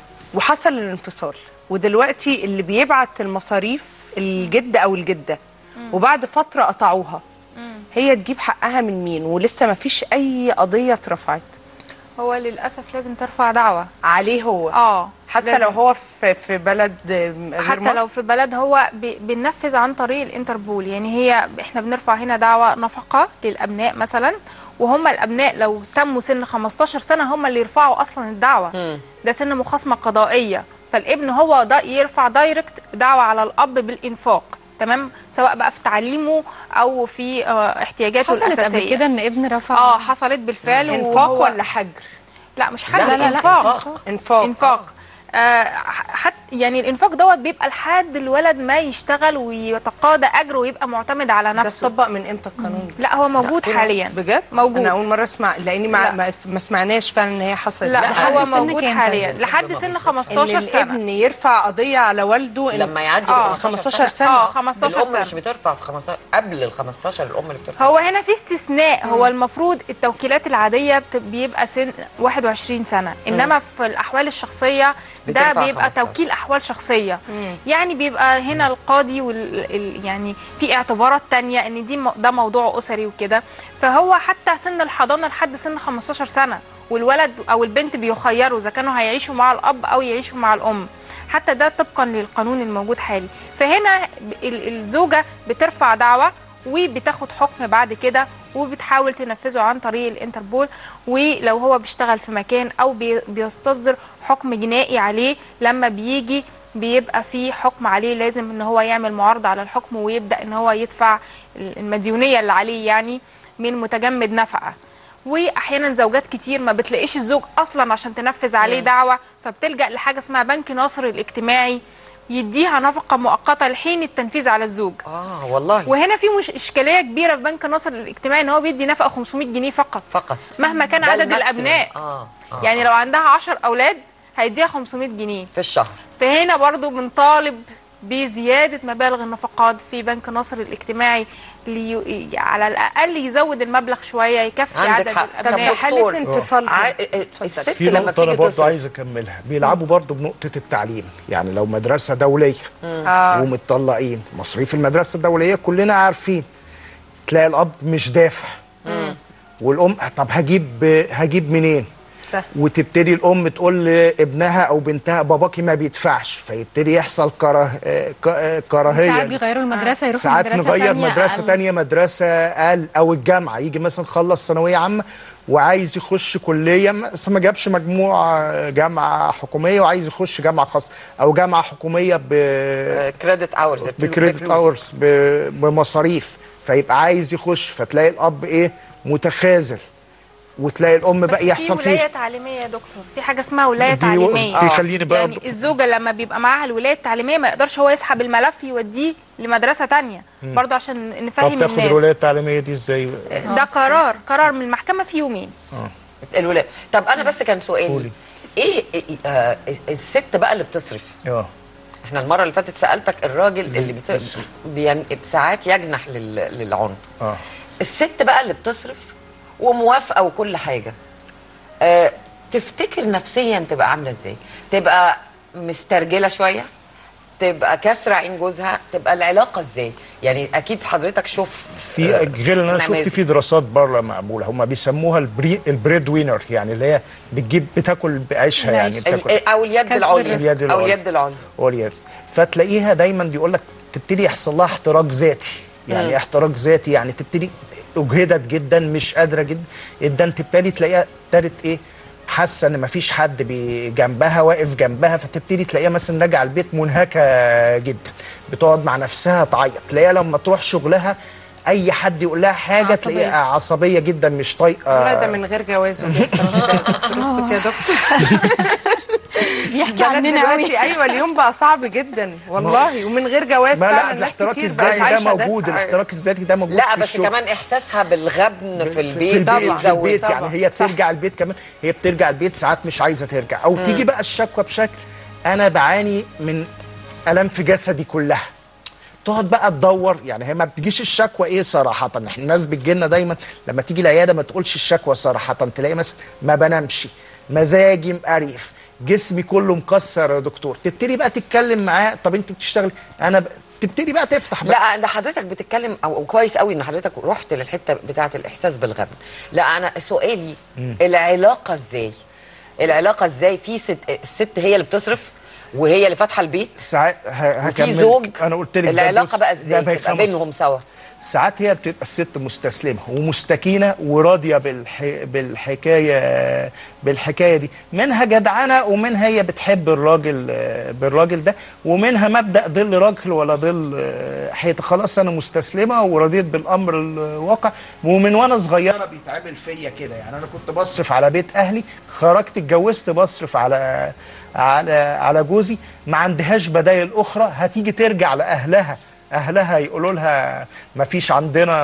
وحصل الانفصال ودلوقتي اللي بيبعت المصاريف الجد او الجده وبعد فتره قطعوها هي تجيب حقها من مين ولسه ما فيش اي قضيه اترفعت هو للاسف لازم ترفع دعوه عليه هو اه حتى لازم. لو هو في في بلد غير حتى مصر لو في بلد هو ب- بننفذ عن طريق الانتربول يعني هي احنا بنرفع هنا دعوة نفقة للأبناء مثلا وهم الأبناء لو تموا سن 15 سنة هم اللي يرفعوا أصلا الدعوة ده سن مخاصمة قضائية فالابن هو دا يرفع دايركت دعوة على الأب بالإنفاق تمام سواء بقى في تعليمه أو في آه، احتياجاته حصلت الأساسية قبل كده ان ابن رفع اه حصلت بالفعل انفاق وهو- ولا حجر لا مش حاجة لا، لا، لا، انفاق إنفاق. انفاق انفاق آه حتى يعني الانفاق دوت بيبقى لحد الولد ما يشتغل ويتقاضى اجر ويبقى معتمد على ده نفسه اتطبق من امتى القانون ده لا هو موجود حاليا بجد موجود. انا اول مره اسمع لاني ما, لا. ما, ما سمعناش فعلا ان هي حصلت لا لحد هو سن موجود كام حاليا طيب؟ لحد سن ان 15 سنه الابن يرفع قضيه على والده إن- لما يعدي آه، 15 سنه اه 15 الام مش سنه بترفع في 15 قبل ال 15 الام اللي بترفع هو هنا في استثناء هو المفروض التوكيلات العاديه بت- بيبقى سن 21 سنه انما في الاحوال الشخصيه ده بترفع بيبقى 15. توكيل احوال شخصيه يعني بيبقى هنا القاضي وال ال- يعني في اعتبارات تانية ان دي مو- ده موضوع اسري وكده فهو حتى سن الحضانه لحد سن 15 سنه والولد او البنت بيخيروا اذا كانوا هيعيشوا مع الاب او يعيشوا مع الام حتى ده طبقا للقانون الموجود حالي فهنا ال- الزوجه بترفع دعوه وبتاخد حكم بعد كده وبتحاول تنفذه عن طريق الانتربول ولو هو بيشتغل في مكان او بي- بيستصدر حكم جنائي عليه لما بيجي بيبقى في حكم عليه لازم ان هو يعمل معارضه على الحكم ويبدا ان هو يدفع المديونيه اللي عليه يعني من متجمد نفقه واحيانا زوجات كتير ما بتلاقيش الزوج اصلا عشان تنفذ عليه دعوه فبتلجأ لحاجة اسمها بنك ناصر الاجتماعي يديها نفقة مؤقتة لحين التنفيذ على الزوج اه والله وهنا في مش اشكاليه كبيره في بنك ناصر الاجتماعي ان هو بيدي نفقه 500 جنيه فقط فقط مهما كان ده عدد الماكسيمم. الابناء اه, آه. يعني لو عندها 10 اولاد هيديها 500 جنيه في الشهر فهنا برضو بنطالب بزيادة مبالغ النفقات في بنك ناصر الاجتماعي لي... على الأقل يزود المبلغ شوية يكفي عندك عدد حق. طب الأبناء دكتور، حالة انفصالها ع... الست في لما نقطة بتيجي أنا برضه تصرف عايز أكملها بيلعبوا برضه بنقطة التعليم يعني لو مدرسة دولية آه. ومتطلقين مصاريف المدرسة الدولية كلنا عارفين تلاقي الأب مش دافع والأم طب هجيب هجيب منين؟ صح. وتبتدي الام تقول لابنها او بنتها باباكي ما بيدفعش فيبتدي يحصل كره آه، ك- آه، كراهيه ساعات بيغيروا المدرسه يروحوا ساعات مدرسه نغير تانية مدرسه أقل. تانية مدرسه اقل او الجامعه يجي مثلا خلص ثانويه عامه وعايز يخش كليه بس ما جابش مجموع آه، جامعه حكوميه وعايز يخش جامعه خاصه او جامعه حكوميه ب كريدت اورز بكريدت اورز بمصاريف فيبقى عايز يخش فتلاقي الاب ايه متخاذل وتلاقي الام بس بقى في يحصل ولاية فيه تعليمية يا دكتور في حاجة اسمها ولاية دي- تعليمية دي خليني بقى يعني الزوجة لما بيبقى معاها الولاية التعليمية ما يقدرش هو يسحب الملف يوديه لمدرسة تانية برضه عشان طب نفهم تاخد الناس الولايه التعليميه دي ازاي؟ ده قرار قرار من المحكمة في يومين الولاد طب انا بس كان سؤالي قولي. ايه إيه- آه الست بقى اللي بتصرف اه احنا المره اللي فاتت سالتك الراجل اللي بتصرف بين... ساعات يجنح لل... للعنف اه الست بقى اللي بتصرف وموافقه وكل حاجه أه تفتكر نفسيا تبقى عامله ازاي تبقى مسترجله شويه تبقى كسر عين جوزها تبقى العلاقه ازاي يعني اكيد حضرتك شوف في آه، غير اللي انا شفت نماذج. في دراسات بره معموله هم بيسموها البري البريد وينر يعني اللي هي بتجيب بتاكل بعيشها يعني العيش. بتاكل ال- او اليد كسب العليا اليد او العليا. اليد العليا واليد فتلاقيها دايما بيقول لك تبتدي يحصل لها احتراق ذاتي يعني احتراق ذاتي يعني تبتدي اجهدت جدا مش قادره جدا جدا تبتدي تلاقيها ابتدت ايه حاسه ان مفيش حد بي- جنبها واقف جنبها فتبتدي تلاقيها مثلا راجعه البيت منهكه جدا بتقعد مع نفسها تعيط تلاقيها لما تروح شغلها اي حد يقول لها حاجه عصبية. تلاقيها عصبيه جدا مش طايقه لا ده من غير جواز وبيحصل كده يا دكتور اسكت يا دكتور بيحكي بلد عننا قوي دلوقتي ايوه اليوم بقى صعب جدا والله ومن غير جواز ما لا فعلا ناس الاحتراق كتير الذاتي بقت ده عايشه موجود الاحتراق الذاتي ده موجود لا في بس الشغل. كمان احساسها بالغبن في البيت في البيت, ده في بيزود البيت يعني طبعا. هي صح. بترجع البيت كمان هي بترجع البيت ساعات مش عايزه ترجع او تيجي بقى الشكوى بشكل انا بعاني من الام في جسدي كلها تقعد بقى تدور يعني هي ما بتجيش الشكوى ايه صراحه احنا الناس بتجي لنا دايما لما تيجي العياده ما تقولش الشكوى صراحه تلاقي مثلا ما بنامش مزاجي مقريف جسمي كله مكسر يا دكتور تبتدي بقى تتكلم معاه طب انت بتشتغل انا ب... تبتدي بقى تفتح بقى لا ده حضرتك بتتكلم او أو كويس قوي ان حضرتك رحت للحته بتاعه الاحساس بالغبن لا انا سؤالي العلاقه ازاي العلاقه ازاي في ست الست هي اللي بتصرف وهي اللي فاتحه البيت ساعات ه- وفي هكمل زوج انا قلت لك ده العلاقه بص، بقى ده ازاي في تبقى خمس- بينهم سوا ساعات هي بتبقى الست مستسلمه ومستكينه وراضيه بالح... بالحكايه بالحكايه دي منها جدعنه ومنها هي بتحب الراجل آه، بالراجل ده ومنها مبدا ظل راجل ولا ظل آه، حيط خلاص انا مستسلمه ورضيت بالامر الواقع ومن وانا صغيره بيتعمل فيا كده يعني انا كنت بصرف على بيت اهلي خرجت اتجوزت بصرف على على على جوزي ما عندهاش بدايل اخرى هتيجي ترجع لاهلها اهلها يقولوا لها ما فيش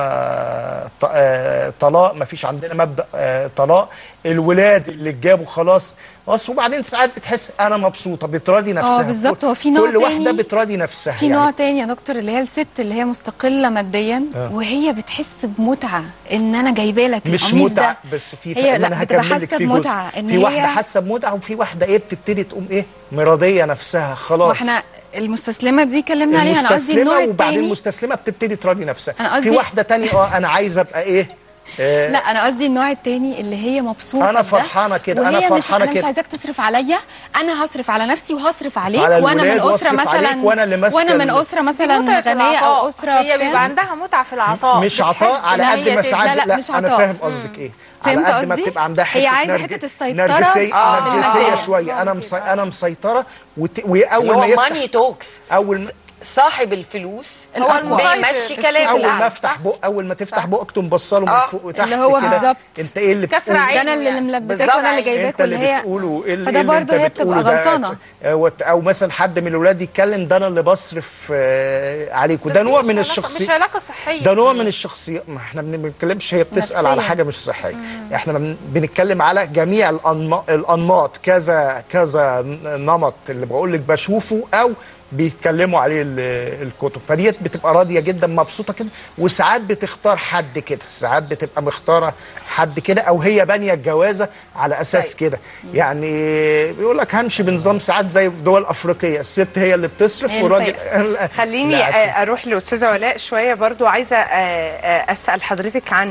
عندنا ط- آه، طلاق ما فيش عندنا مبدا آه، طلاق الولاد اللي اتجابوا خلاص بس وبعدين ساعات بتحس انا مبسوطه بتراضي نفسها بالظبط، هو في نوع كل واحده تاني- بتراضي نفسها في نوع تاني يا دكتور اللي هي الست اللي هي مستقله ماديا آه. وهي بتحس بمتعه ان انا جايبه لك مش القميص متعه ده بس في هي فرق لا انا بتبقى هكمل لك حاسه في جزء بمتعه ان في هي واحده حاسه بمتعه وفي واحده ايه بتبتدي تقوم ايه مراضيه نفسها خلاص واحنا المستسلمه دي اتكلمنا عليها انا قصدي النوع المستسلمه وبعدين التاني المستسلمه بتبتدي تراضي نفسها أنا في قصدي- واحده تانية اه انا عايزه ابقى ايه آه، لا انا قصدي النوع التاني اللي هي مبسوطه أنا بده، فرحانة كده، أنا وهي مش فرحانة انا مش كده. عايزاك تصرف عليا انا هصرف على نفسي وهصرف عليك على وانا من الولاد اسره وأصرف عليك مثلا وأنا اللي ماسكة وانا من ال- اسره دي مثلا متعة غنيه العطاء. او اسره هي بتاع. بيبقى عندها متعة في العطاء مش بتحب عطاء على إن قد هي ما تدي. ساعات لا، لا، مش انا عطاء. فاهم قصدك ايه فهمت على قد ما قصدي؟ بتبقى عندها حته هي عايزة نرج- حتة السيطرة نرجسيه آه، نرجسيه بالمادية. شويه انا مسي... انا مسيطره وت... اللي واول هو ما يفتح ماني توكس اول ما... صاحب الفلوس هو المسيطر بيمشي في كلامه اول ما الأعلى. افتح بق اول ما تفتح بقك تقوم بصله من آه، فوق وتحت اللي هو كده. بالظبط. انت ايه اللي كسر بتقوله؟ عين. ده انا اللي ملبساك بالظبط. وانا اللي جايباك انت اللي واللي هي بتقوله ايه اللي فده إيه اللي برضه انت هي بتبقى بتقوله ده؟ غلطانة. آه، وت- او مثلا حد من الولاد يتكلم ده انا اللي بصرف آه، عليك وده بس نوع مش من علاقة- الشخصيه مش علاقه صحيه ده نوع من الشخصيات ما احنا ما بنتكلمش هي بتسال نفسياً. على حاجه مش صحيه احنا بن- بنتكلم على جميع الأنما- الانماط كذا كذا نمط اللي بقول لك بشوفه او بيتكلموا عليه ال- الكتب فديت بتبقى راضيه جدا مبسوطه كده وساعات بتختار حد كده ساعات بتبقى مختاره حد كده او هي بانيه الجوازه على اساس كده يعني بيقول لك همشي بنظام ساعات زي دول افريقيه الست هي اللي بتصرف هي اللي والراجل خليني لا، آه، اروح لاستاذه ولاء شويه برضو عايزه آه، آه، اسال حضرتك عن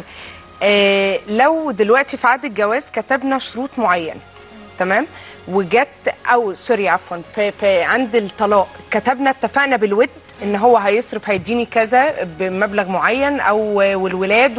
آه، لو دلوقتي في عقد الجواز كتبنا شروط معينه تمام وجت او سوري عفوا في, في عند الطلاق كتبنا اتفقنا بالود ان هو هيصرف هيديني كذا بمبلغ معين او والولاد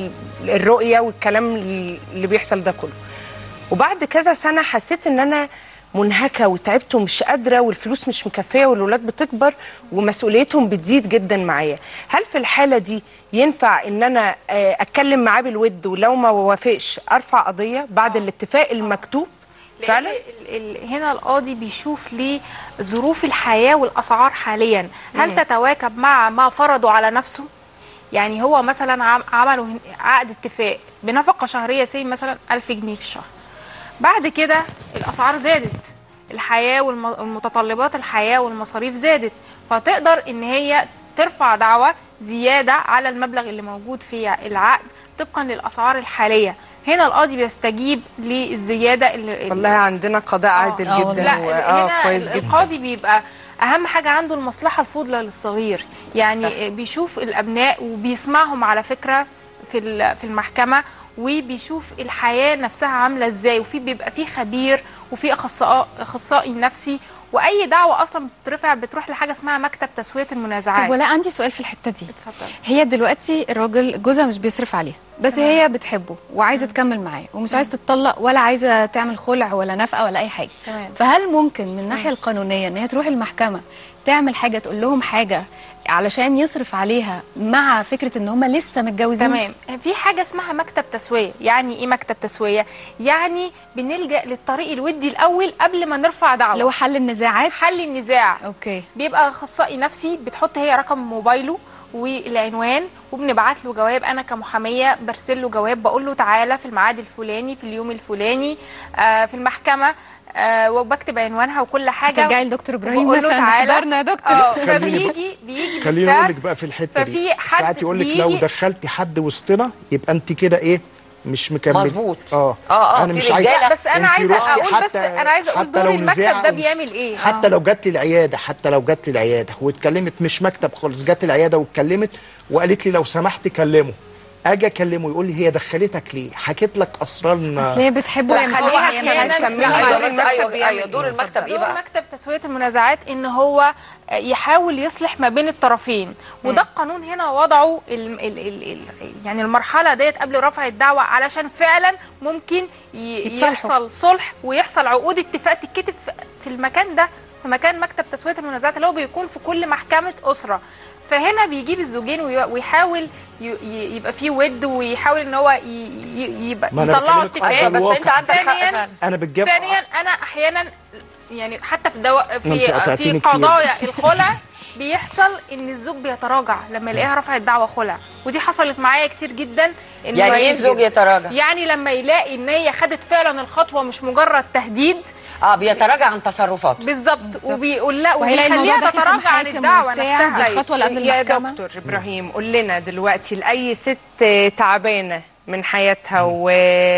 والرؤيه والكلام اللي بيحصل ده كله وبعد كذا سنه حسيت ان انا منهكه وتعبت ومش قادره والفلوس مش مكفيه والولاد بتكبر ومسؤوليتهم بتزيد جدا معايا هل في الحاله دي ينفع ان انا آه، اتكلم معاه بالود ولو ما وافقش ارفع قضيه بعد الاتفاق المكتوب فعلا فعلا ال ال هنا القاضي بيشوف ليه ظروف الحياه والاسعار حاليا هل تتواكب مع ما فرضوا على نفسه يعني هو مثلا عم- عملوا هن- عقد اتفاق بنفقه شهريه سي مثلا 1000 جنيه في الشهر بعد كده الاسعار زادت الحياه والمتطلبات الحياه والمصاريف زادت فتقدر ان هي ترفع دعوى زياده على المبلغ اللي موجود في العقد طبقا للاسعار الحاليه هنا القاضي بيستجيب للزياده اللي والله عندنا قضاء عادل آه جدا والله. لا و- اه هنا كويس جدا القاضي بيبقى اهم حاجه عنده المصلحه الفضلى للصغير يعني صح. صح. بيشوف الابناء وبيسمعهم على فكره في ال- في المحكمه وبيشوف الحياه نفسها عامله ازاي وفي بيبقى في خبير وفي اخصائي اخصائي نفسي واي دعوه اصلا بترفع بتروح لحاجه اسمها مكتب تسويه المنازعات طب ولا عندي سؤال في الحته دي اتفضل هي دلوقتي الراجل جوزها مش بيصرف عليها بس هي بتحبه وعايزه تكمل معاه ومش عايزه تتطلق ولا عايزه تعمل خلع ولا نفقه ولا اي حاجه تمام. فهل ممكن من الناحيه القانونيه ان هي تروح المحكمه تعمل حاجه تقول لهم حاجه علشان يصرف عليها مع فكره ان هم لسه متجوزين تمام في حاجه اسمها مكتب تسويه يعني ايه مكتب تسويه يعني بنلجا للطريق الودي الاول قبل ما نرفع دعوه اللي هو حل النزاعات حل النزاع اوكي بيبقى اخصائي نفسي بتحط هي رقم موبايله والعنوان وبنبعت له جواب انا كمحاميه برسل له جواب بقول له تعالى في الميعاد الفلاني في اليوم الفلاني آه في المحكمه آه وبكتب عنوانها وكل حاجه ترجعي لدكتور ابراهيم وبقول له مثلا تعالى. احضرنا يا دكتور اه خليني فبيجي بيجي خليني بالفعل. اقول لك بقى في الحته ففي دي حد ساعات يقول لك لو بيجي- دخلتي حد وسطنا يبقى انت كده ايه مش مكمل مظبوط. اه آه، آه، انا في مش عايز رجالة بس انا انت عايزه روحي اقول بس حتى- انا عايزه اقول حتى دور لو المكتب نزاع ده ومش- بيعمل ايه حتى لو جت لي العياده حتى لو جت لي العياده واتكلمت مش مكتب خالص جت العياده واتكلمت وقالت لي لو سمحت كلمه اجي اكلمه يقول لي هي دخلتك ليه حكيت لك اسرارنا اصل هي بتحبه لا، هي مش خليها هي مش عايزه كمان تكمل تكمل. ايوه دور بس المكتب ايوه بيعمل ايوه دور إيه؟ المكتب ايه دور بقى؟ مكتب تسويه المنازعات ان هو يحاول يصلح ما بين الطرفين وده القانون هنا وضعه ال ال ال ال يعني المرحله ديت قبل رفع الدعوه علشان فعلا ممكن ي- يتصالحوا. يحصل صلح ويحصل عقود اتفاق تتكتب في- في المكان ده في مكان مكتب تسويه المنازعات اللي هو بيكون في كل محكمه اسره فهنا بيجيب الزوجين وي- ويحاول ي- ي- يبقى فيه ود ويحاول ان هو ي- ي- يبقى ما أنا يطلعوا بكلمك اتفاق عن بس الواقع. انت عندك حق ثانياً- فعلا انا بالجاب ثانيا انا احيانا يعني حتى في دو... أنت في قطعتيني في كتير. قضايا الخلع بيحصل ان الزوج بيتراجع لما يلاقيها رفعت دعوى خلع ودي حصلت معايا كتير جدا إنه يعني ايه يجي- الزوج يتراجع؟ يعني لما يلاقي ان هي خدت فعلا الخطوه مش مجرد تهديد اه بيتراجع عن تصرفاته بالظبط بالظبط. وبيقول لا وهيلاقي الموضوع وبيخليها داخل في تتراجع عن محاكم الدعوه وبتاع، نفسها دي الخطوة اللي قبل يا المحكمة. دكتور ابراهيم قول لنا دلوقتي لاي ست تعبانه من حياتها و...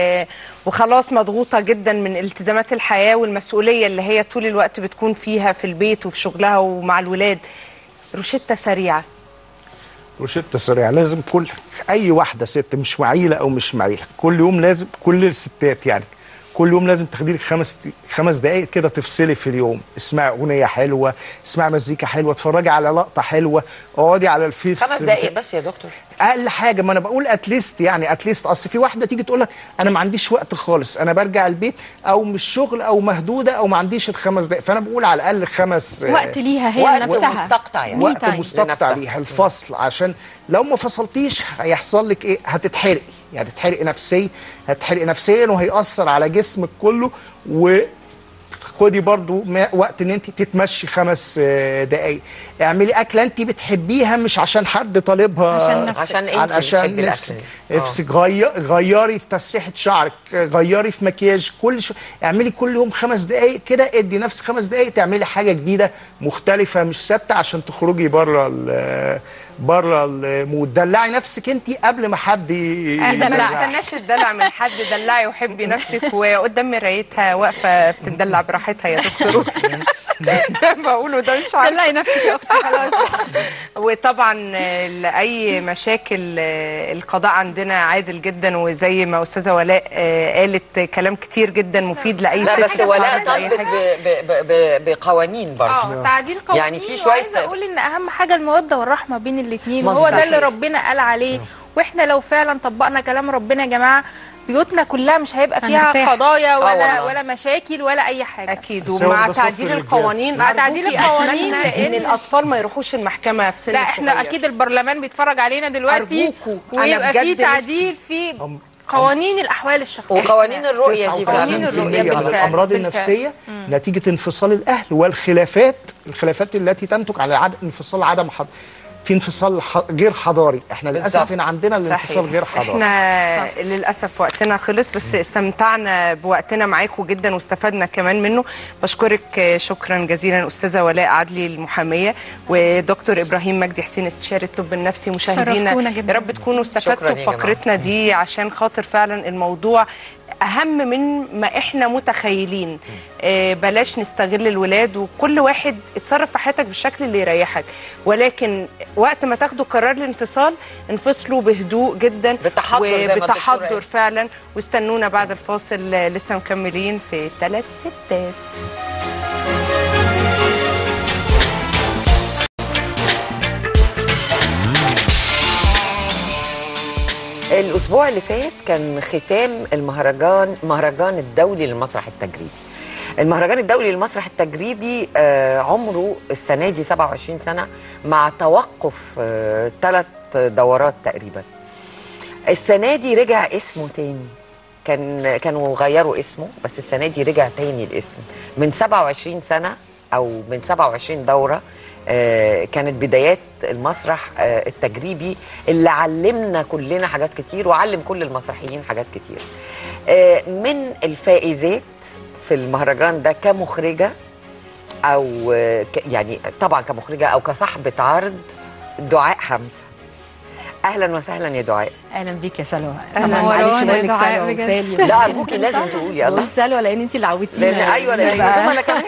وخلاص مضغوطه جدا من التزامات الحياه والمسؤوليه اللي هي طول الوقت بتكون فيها في البيت وفي شغلها ومع الولاد روشته سريعه روشته سريعه لازم كل اي واحده ست مش معيله او مش معيله كل يوم لازم كل الستات يعني كل يوم لازم تاخدي لك خمس خمس دقائق كده تفصلي في اليوم اسمعي اغنيه حلوه اسمعي مزيكا حلوه اتفرجي على لقطه حلوه اقعدي على الفيس خمس دقايق بس يا دكتور اقل حاجه ما انا بقول اتليست يعني اتليست اصل في واحده تيجي تقول لك انا ما عنديش وقت خالص انا برجع البيت او مش شغل او مهدوده او ما عنديش الخمس دقائق فانا بقول على الاقل خمس آه، وقت ليها هي وقت لنفسها مستقطع يعني. Me وقت time. مستقطع لنفسها. ليها الفصل عشان لو ما فصلتيش هيحصل لك ايه هتتحرقي يعني هتتحرقي نفسيا هتتحرقي نفسيا وهيأثر على جسمك كله و خدي برضو ما- وقت ان انت تتمشي خمس آه، دقايق اعملي اكله انت بتحبيها مش عشان حد طالبها عشان نفسك. عشان انت عن- عشان بتحبي نفسك الأكل. نفسك غير غيري في تسريحه شعرك غيري في مكياج كل شو اعملي كل يوم خمس دقائق كده ادي نفسك خمس دقائق تعملي حاجه جديده مختلفه مش ثابته عشان تخرجي بره ال- بره المود دلعي نفسك انت قبل ما حد ي- أهدى ما دلع. تستناش الدلع من حد دلعي وحبي نفسك وقدام مرايتها واقفه بتدلع براحتها يا دكتور بقوله ده مش عارفه طلعي نفسك يا اختي خلاص وطبعا آه، لاي مشاكل آه، القضاء عندنا عادل جدا وزي ما استاذه ولاء آه، قالت كلام كتير جدا مفيد لاي ست لا بس ولاء بتعرض أي طالبت حاجة. ب- ب- ب- بقوانين برضه اه تعديل قوانين يعني في شوية- وعايزه اقول ان اهم حاجه الموده والرحمه بين الاثنين وهو مظبوط. ده اللي ربنا قال عليه واحنا لو فعلا طبقنا كلام ربنا يا جماعه بيوتنا كلها مش هيبقى فيها هنرتاح. قضايا ولا والله. ولا مشاكل ولا اي حاجه اكيد بس هو ومع ده صف تعديل الرجال. القوانين مع تعديل أرجوكي القوانين أتمنى ان لأن- الاطفال ما يروحوش المحكمه في سن لا احنا صغير. اكيد البرلمان بيتفرج علينا دلوقتي أرجوكوا. أنا ويبقى في بجد تعديل في قوانين الاحوال الشخصيه وقوانين الرؤيه دي قوانين فعلا الرؤية 99% على بالفعل، الامراض بالفعل. النفسيه نتيجه انفصال الاهل والخلافات الخلافات التي تنتج على عدم انفصال عدم حض... في انفصال ح... غير حضاري احنا للاسف بالظبط. هنا عندنا الانفصال صحيح. غير حضاري احنا للاسف وقتنا خلص بس استمتعنا بوقتنا معاكم جدا واستفدنا كمان منه بشكرك شكرا جزيلا استاذه ولاء عدلي المحاميه ودكتور ابراهيم مجدي حسين استشاري الطب النفسي مشاهدينا شرفتونا جدا. يا رب تكونوا شكراً استفدتوا يا في جماعة. فقرتنا دي عشان خاطر فعلا الموضوع اهم من ما احنا متخيلين آه بلاش نستغل الولاد وكل واحد اتصرف في حياتك بالشكل اللي يريحك ولكن وقت ما تاخدوا قرار الانفصال انفصلوا بهدوء جدا بتحضر زي ما الدكتورة وبتحضر قالت. فعلا واستنونا بعد الفاصل آه، لسه مكملين في ثلاث ستات الاسبوع اللي فات كان ختام المهرجان مهرجان الدولي للمسرح التجريبي المهرجان الدولي للمسرح التجريبي آه، عمره السنه دي 27 سنه مع توقف ثلاث دورات تقريبا السنه دي رجع اسمه تاني كان كانوا غيروا اسمه بس السنه دي رجع تاني الاسم من 27 سنه او من 27 دوره آه، كانت بدايات المسرح آه، التجريبي اللي علمنا كلنا حاجات كتير وعلم كل المسرحيين حاجات كتير آه، من الفائزات في المهرجان ده كمخرجه او آه، ك- يعني طبعا كمخرجه او كصاحبه عرض دعاء حمزه اهلا وسهلا يا دعاء اهلا بيك يا سلوى أهلا طبعاً معلش ورانا بقول يا لك دعاء سلوى بجد. وسالي لا ارجوكي لازم تقولي الله بقول سلوى لان انت اللي عودتينا لان ايوه لان زملاء كمان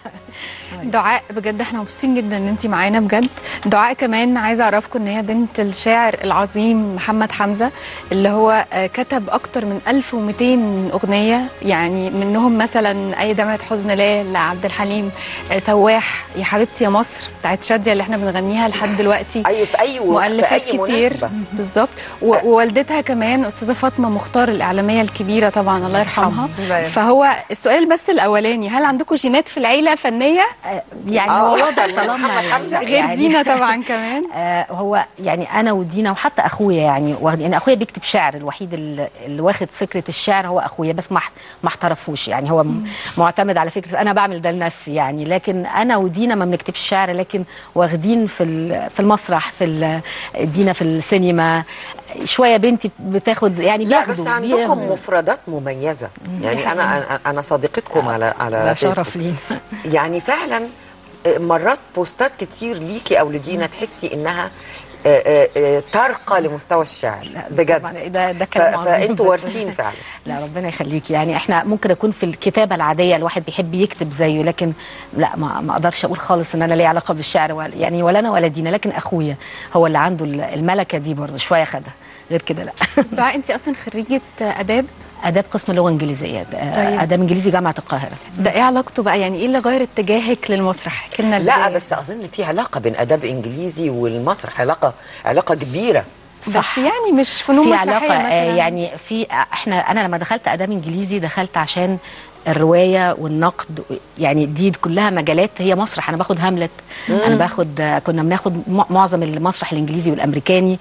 دعاء بجد احنا مبسوطين جدا ان انت معانا بجد دعاء كمان عايزه اعرفكم ان هي بنت الشاعر العظيم محمد حمزه اللي هو آه، كتب اكتر من 1200 اغنيه يعني منهم مثلا اي دمعه حزن لا لعبد الحليم آه، سواح يا حبيبتي يا مصر بتاعت شاديه اللي احنا بنغنيها لحد دلوقتي ايوه في اي و... في مؤلفات اي كتير مناسبه بالظبط و- ووالدتها كمان استاذه فاطمه مختار الاعلاميه الكبيره طبعا الله يرحمها الله يرحمها. فهو السؤال بس الاولاني هل عندكم جينات في العيله فنيه يعني آه، هو واضح من طالما محمد حمزة. يعني غير دينا طبعا كمان آه هو يعني انا ودينا وحتى اخويا يعني واخد يعني اخويا بيكتب شعر الوحيد اللي, اللي واخد فكره الشعر هو اخويا بس ما ما احترفوش يعني هو م- معتمد على فكره انا بعمل ده لنفسي يعني لكن انا ودينا ما بنكتبش شعر لكن واخدين في ال- في المسرح في ال- دينا في السينما شويه بنتي بتاخد يعني لا بياخدوا بس عندكم بياخدوا. مفردات مميزه يعني انا أنا- انا صديقتكم على ده على شرف فيسبوك لينا يعني فعلا مرات بوستات كتير ليكي او لدينا تحسي انها آه، آه، آه، ترقى لمستوى الشعر طبعاً بجد ده ده ف- كلام عظيم فانتوا بس- وارثين فعلا لا ربنا يخليك يعني احنا ممكن اكون في الكتابه العاديه الواحد بيحب يكتب زيه لكن لا ما, ما اقدرش اقول خالص ان انا ليا علاقه بالشعر ولا يعني ولا انا ولا دينا لكن اخويا هو اللي عنده الملكه دي برضه شويه خدها غير كده لا بس دعاء انت اصلا خريجه اداب اداب قسم لغه انجليزيه طيب. طيب. اداب انجليزي جامعه القاهره ده ايه علاقته بقى يعني ايه اللي غير اتجاهك للمسرح احكي لنا لا البداية. بس اظن في علاقه بين اداب انجليزي والمسرح علاقه علاقه كبيره بس صح. يعني مش فنون في مسرحيه علاقه مثلا آه، يعني في احنا انا لما دخلت اداب انجليزي دخلت عشان الروايه والنقد يعني دي كلها مجالات هي مسرح انا باخد هاملت انا باخد آه، كنا بناخد م- معظم المسرح الانجليزي والامريكاني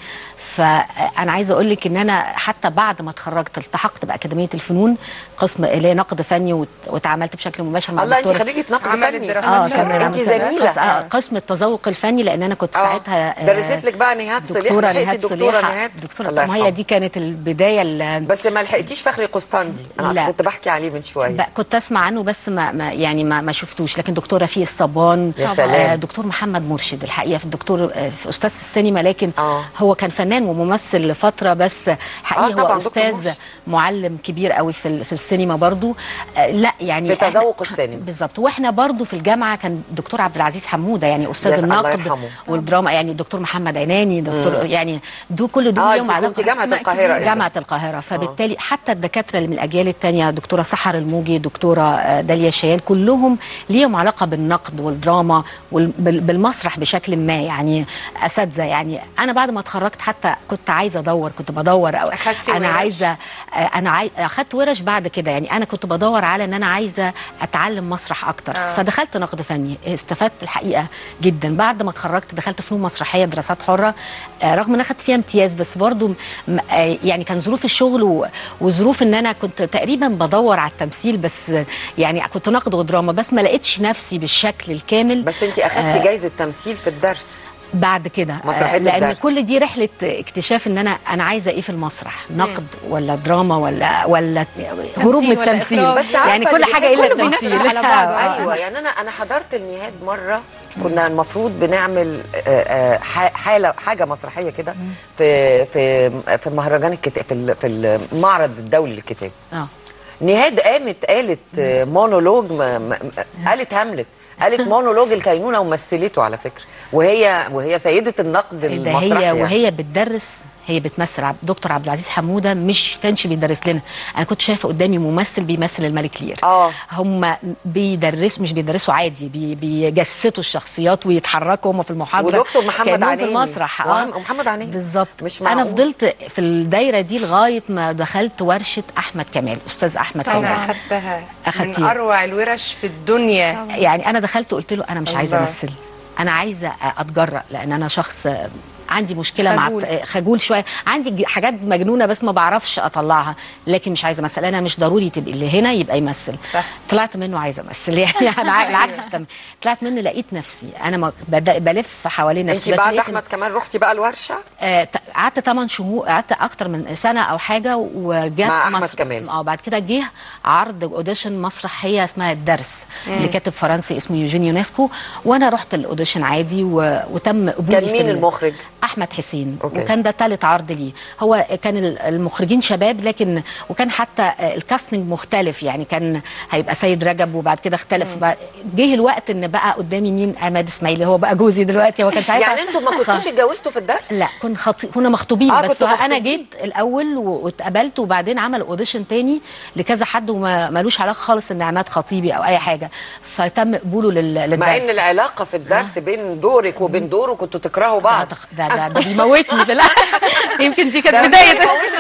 فانا عايزه اقول لك ان انا حتى بعد ما اتخرجت التحقت باكاديميه الفنون قسم اللي هي نقد فني وت- واتعاملت بشكل مباشر مع الله انت الدكتورة- خريجه نقد عملت فني دراسات اه فنية. كان انت زميله قس- آه، قسم التذوق الفني لان انا كنت اه ساعتها آه، درست لك بقى نهاد صليح دكتوره لحقتي نهاد دكتوره صليحة. نهاد دكتوره الله ما هي يرحمها. دي كانت البدايه اللي بس ما لحقتيش فخري قسطندي انا اصلا لا. كنت بحكي عليه من شويه بقى كنت اسمع عنه بس ما, ما يعني ما, ما شفتوش لكن دكتور رفيق الصبان يا سلام. آه دكتور محمد مرشد الحقيقه في الدكتور آه في استاذ في السينما لكن آه. هو كان فنان وممثل لفتره بس حقيقي آه طبعاً، هو دكتور استاذ مرشد. معلم كبير قوي في ال- في السينما برضو آه لا يعني في إحنا- تذوق السينما. بالظبط واحنا برضو في الجامعه كان دكتور عبد العزيز حموده يعني استاذ يا س- الله النقد يرحمه. والدراما يعني دكتور محمد عناني دكتور يعني دول كل دول اه ليهم انت كنت علاقة جامعه أسماء القاهره إذن. جامعه القاهره فبالتالي حتى الدكاتره اللي من الاجيال الثانيه دكتوره سحر الموجي دكتوره آه، داليا شيان كلهم ليهم علاقه بالنقد والدراما وبالمسرح بشكل ما يعني اساتذه يعني انا بعد ما اتخرجت حتى كنت عايزه ادور كنت بدور أو أخدتي انا ورش؟ عايزه آه، انا عاي... اخدت ورش بعد كده يعني انا كنت بدور على ان انا عايزه اتعلم مسرح اكتر آه. فدخلت نقد فني استفدت الحقيقه جدا بعد ما اتخرجت دخلت فنون مسرحيه دراسات حره آه، رغم ان انا اخدت فيها امتياز بس برضو م- آه، يعني كان ظروف الشغل و- وظروف ان انا كنت تقريبا بدور على التمثيل بس آه، يعني كنت نقد ودراما بس ما لقيتش نفسي بالشكل الكامل بس انت اخدتي جايزه تمثيل في الدرس بعد كده مسرحية آه، لان الدرس. كل دي رحله اكتشاف ان انا انا عايزه ايه في المسرح نقد ولا دراما ولا ولا هروب من ولا التمثيل إخراج. بس عارفة يعني كل اللي حاجه بيحب الا كله التمثيل بينفذ على بعضه. آه. ايوه يعني انا انا حضرت النهاد مره كنا المفروض بنعمل آه، آه، ح- حاله حاجه مسرحيه كده في في في مهرجان الكتاب في ال- في المعرض الدولي للكتاب اه نهاد قامت قالت آه، مونولوج ما ما قالت هاملت قالت مونولوج الكينونه ومثلته على فكره وهي وهي سيده النقد ده المسرحي هي يعني. وهي بتدرس هي بتمثل عب- دكتور عبد العزيز حموده مش كانش بيدرس لنا انا كنت شايفه قدامي ممثل بيمثل الملك لير اه هم بيدرسوا مش بيدرسوا عادي بي بيجسدوا الشخصيات ويتحركوا هم في المحاضره ودكتور محمد كأنهم عناني في المسرح وهم- ومحمد عناني بالظبط مش انا معقول. فضلت في الدايره دي لغايه ما دخلت ورشه احمد كمال استاذ احمد انا كمال اخدتها من أخدتيها. اروع الورش في الدنيا يعني انا دخلت قلت له انا مش عايزه الله. امثل انا عايزه اتجرأ لان انا شخص عندي مشكله خجول. مع خجول شويه عندي ج- حاجات مجنونه بس ما بعرفش اطلعها لكن مش عايزه امثل انا مش ضروري تبقى اللي هنا يبقى يمثل صح. طلعت منه عايزه امثل يعني انا ع- العكس تم طلعت منه لقيت نفسي انا ما- بد- بلف حوالين نفسي انت بس بعد لقيت إن- احمد كمان رحتي بقى الورشه آه، ت- قعدت 8 شهور قعدت اكتر من سنه او حاجه وجت مع أحمد مصر- كمال. اه بعد كده جه عرض اوديشن مسرحيه اسمها الدرس لكاتب فرنسي اسمه يوجين يونسكو وانا رحت الاوديشن عادي و... وتم قبولي كان في مين ال- المخرج؟ احمد حسين أوكي. وكان ده ثالث عرض ليه هو كان ال- المخرجين شباب لكن وكان حتى آه، الكاستنج مختلف يعني كان هيبقى سيد رجب وبعد كده اختلف بقى- جه الوقت ان بقى قدامي مين عماد اسماعيل هو بقى جوزي دلوقتي هو كان ساعتها يعني انتوا ما كنتوش اتجوزتوا في الدرس لا كنا خطي... كنا مخطوبين آه، بس كنتوا انا مخطوبين. جيت الاول و- واتقبلت وبعدين عمل اوديشن تاني لكذا حد وما ملوش علاقه خالص ان عماد خطيبي او اي حاجه فتم قبوله لل... للدرس مع ان العلاقه في الدرس بين دورك وبين دوره كنتوا تكرهوا بعض ده ده, ده بيموتني في الآخر. يمكن دي ده كانت بدايه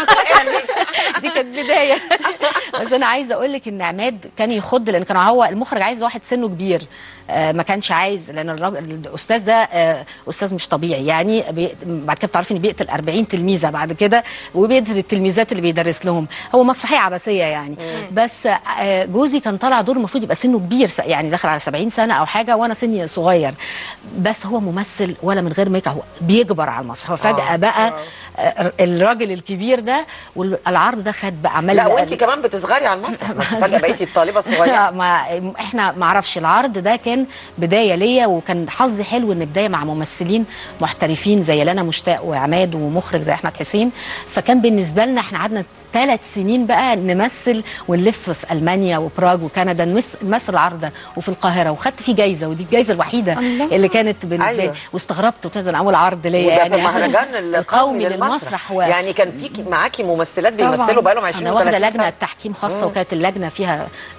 بيموتنا دي كانت بدايه بس انا عايزه اقول لك ان عماد كان يخض لان كان هو المخرج عايز واحد سنه كبير آه، ما كانش عايز لان الراجل الاستاذ ده آه، استاذ مش طبيعي يعني بي بعد كده بتعرفي ان بيقتل 40 تلميذه بعد كده وبيقتل التلميذات اللي بيدرس لهم هو مسرحيه عبثيه يعني بس آه، جوزي كان طالع دور المفروض يبقى سنه كبير س- يعني داخل على 70 سنه او حاجه وانا سني صغير بس هو ممثل ولا من غير ميك اب هو بيكبر على المسرح هو فجاه آه. بقى آه، الراجل الكبير ده والعرض ده خد بقى عمل لا وانت كمان بتصغري على المسرح ما انت فجاه بقيتي الطالبه الصغيره ما احنا ما اعرفش العرض ده كان بدايه ليا وكان حظي حلو ان بدايه مع ممثلين محترفين زي لنا مشتاق وعماد ومخرج زي احمد حسين فكان بالنسبه لنا احنا قعدنا ثلاث سنين بقى نمثل ونلف في المانيا وبراغ وكندا نمس- نمثل العرض ده وفي القاهره وخدت فيه جايزه ودي الجايزه الوحيده الله. اللي كانت بالنسبه لي أيوة. واستغربت قلت ده أنا اول عرض ليا وده يعني في المهرجان القومي للمسرح و... يعني كان في معاكي ممثلات طبعاً. بيمثلوا بقالهم 20 انا واخده و30 لجنه سنه تحكيم خاصه وكانت اللجنه فيها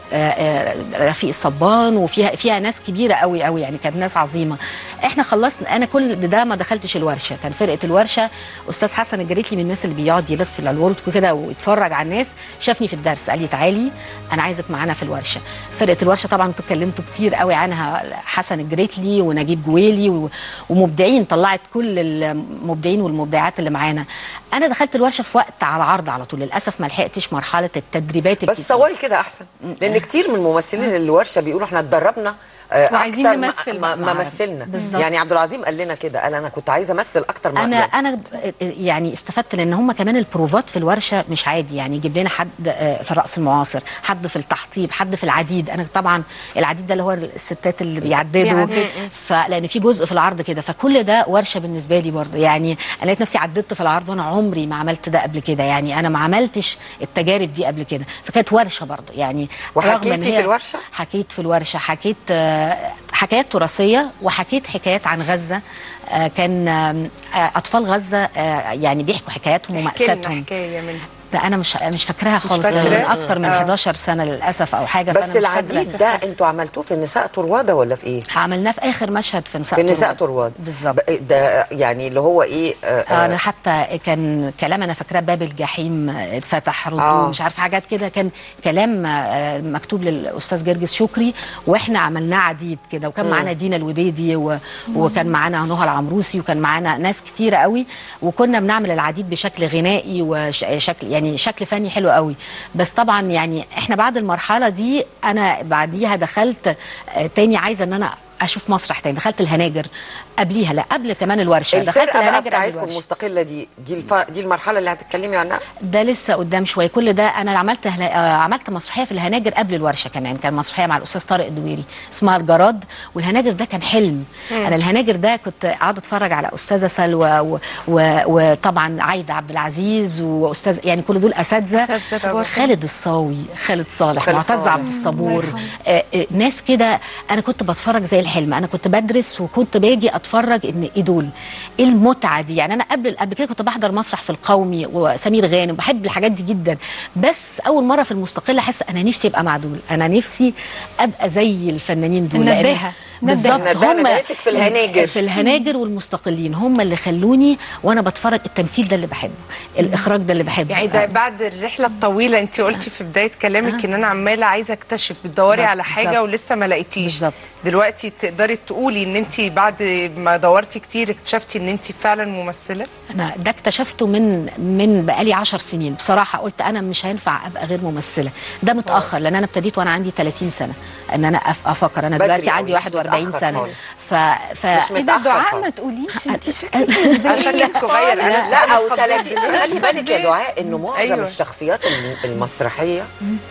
آه، آه، رفيق الصبان وفيها فيها ناس كبيره قوي قوي يعني كانت ناس عظيمه احنا خلصنا انا كل ده ما دخلتش الورشه كان فرقه الورشه استاذ حسن الجريتلي من الناس اللي بيقعد يلف على الورد كده ويتفرج على الناس شافني في الدرس قال لي تعالي انا عايزك معانا في الورشه فرقه الورشه طبعا انتوا اتكلمتوا كتير قوي عنها حسن الجريتلي ونجيب جويلي و- ومبدعين طلعت كل المبدعين والمبدعات اللي معانا انا دخلت الورشه في وقت على عرض على طول للاسف ما لحقتش مرحله التدريبات بس الكتير. صوري كده احسن لان كتير من الممثلين الورشه بيقولوا احنا اتدربنا آه، وعايزين أكتر ما- نمثل ما, بقى ما معانا. مثلنا بالظبط. يعني عبد العظيم قال لنا كده قال انا كنت عايزه امثل اكتر ما انا أقدر. انا يعني استفدت لان هم كمان البروفات في الورشه مش عادي يعني يجيب لنا حد آه، في الرقص المعاصر حد في التحطيب حد في العديد انا طبعا العديد ده اللي هو الستات اللي بيعددوا بيعددوا. فلان في جزء في العرض كده فكل ده ورشه بالنسبه لي برضه يعني انا لقيت نفسي عددت في العرض وانا عمري ما عملت ده قبل كده يعني انا ما عملتش التجارب دي قبل كده فكانت ورشه برضه يعني رغم إن وحكيتي هي- في الورشة؟ حكيت في الورشه حكيت آه، حكايات تراثيه وحكيت حكايات عن غزه آه، كان آم، آه، اطفال غزه آه، يعني بيحكوا حكاياتهم احكي لنا ومأساتهم حكايه منها ده انا مش مش فاكراها خالص فاكراه؟ من اكتر من آه. 11 سنه للاسف او حاجه بس فأنا مش العديد فاكرة. ده انتوا عملتوه في النساء طروادة ولا في ايه؟ عملناه في اخر مشهد في نساء في النساء طروادة. طروادة بالظبط ب- ده يعني اللي هو ايه آه، آه، انا حتى كان كلام انا فاكراه باب الجحيم اتفتح ردود آه. مش عارفه حاجات كده كان كلام آه، مكتوب للاستاذ جرجس شكري واحنا عملناه عديد كده وكان معانا دينا الوديدي و... وكان معانا نهى العمروسي وكان معانا ناس كتيره قوي وكنا بنعمل العديد بشكل غنائي وشكل يعني شكل فني حلو قوي بس طبعا يعني احنا بعد المرحله دي انا بعديها دخلت آه، تاني عايزه ان انا اشوف مسرح تاني دخلت الهناجر قبليها لا قبل كمان الورشه دخلت الفرقه بقى الهناجر قبل بتاعتكم الورشة. المستقله دي دي الف... دي المرحله اللي هتتكلمي عنها ده لسه قدام شويه كل ده انا عملت هلا... آه، عملت مسرحيه في الهناجر قبل الورشه كمان كان مسرحيه مع الاستاذ طارق الدويري اسمها الجراد والهناجر ده كان حلم انا الهناجر ده كنت قاعده اتفرج على استاذه سلوى و... و... وطبعا عايده عبد العزيز واستاذ يعني كل دول اساتذه أساتذة كبار. خالد الصاوي خالد صالح خالد معتز صالح. عبد الصبور الله يرحمه. آه، آه، ناس كده انا كنت بتفرج زي الحلم انا كنت بدرس وكنت باجي اتفرج ان ايه دول ايه المتعه دي يعني انا قبل قبل كده كنت بحضر مسرح في القومي وسمير غانم بحب الحاجات دي جدا بس اول مره في المستقله احس انا نفسي ابقى مع دول انا نفسي ابقى زي الفنانين دول لأن- نداها. بالظبط نداها هم ندهتك في الهناجر. في الهناجر والمستقلين هم اللي خلوني وانا بتفرج التمثيل ده اللي بحبه الاخراج ده اللي بحبه يعني ده بعد الرحله الطويله انت قلتي في بدايه كلامك ان انا عماله عايزه اكتشف بتدوري بالظبط. على حاجه ولسه ما لقيتيش بالظبط. دلوقتي تقدري تقولي ان انت بعد ما دورتي كتير اكتشفتي ان انت فعلا ممثله انا ده اكتشفته من من بقالي 10 سنين بصراحه قلت انا مش هينفع ابقى غير ممثله ده متاخر لان انا ابتديت وانا عندي 30 سنه ان انا أف- افكر انا بدري دلوقتي أوي، عندي مش 41 متأخر سنه خالص. ف ف مش ايه ده متأخر دعاء ما خالص. تقوليش انت شكلك مش باين شكلك صغير انا لا او اتخضيت ثلاث دلوقتي. خلي بالك يا دعاء انه معظم أيوة. أيوة. الشخصيات الم- المسرحيه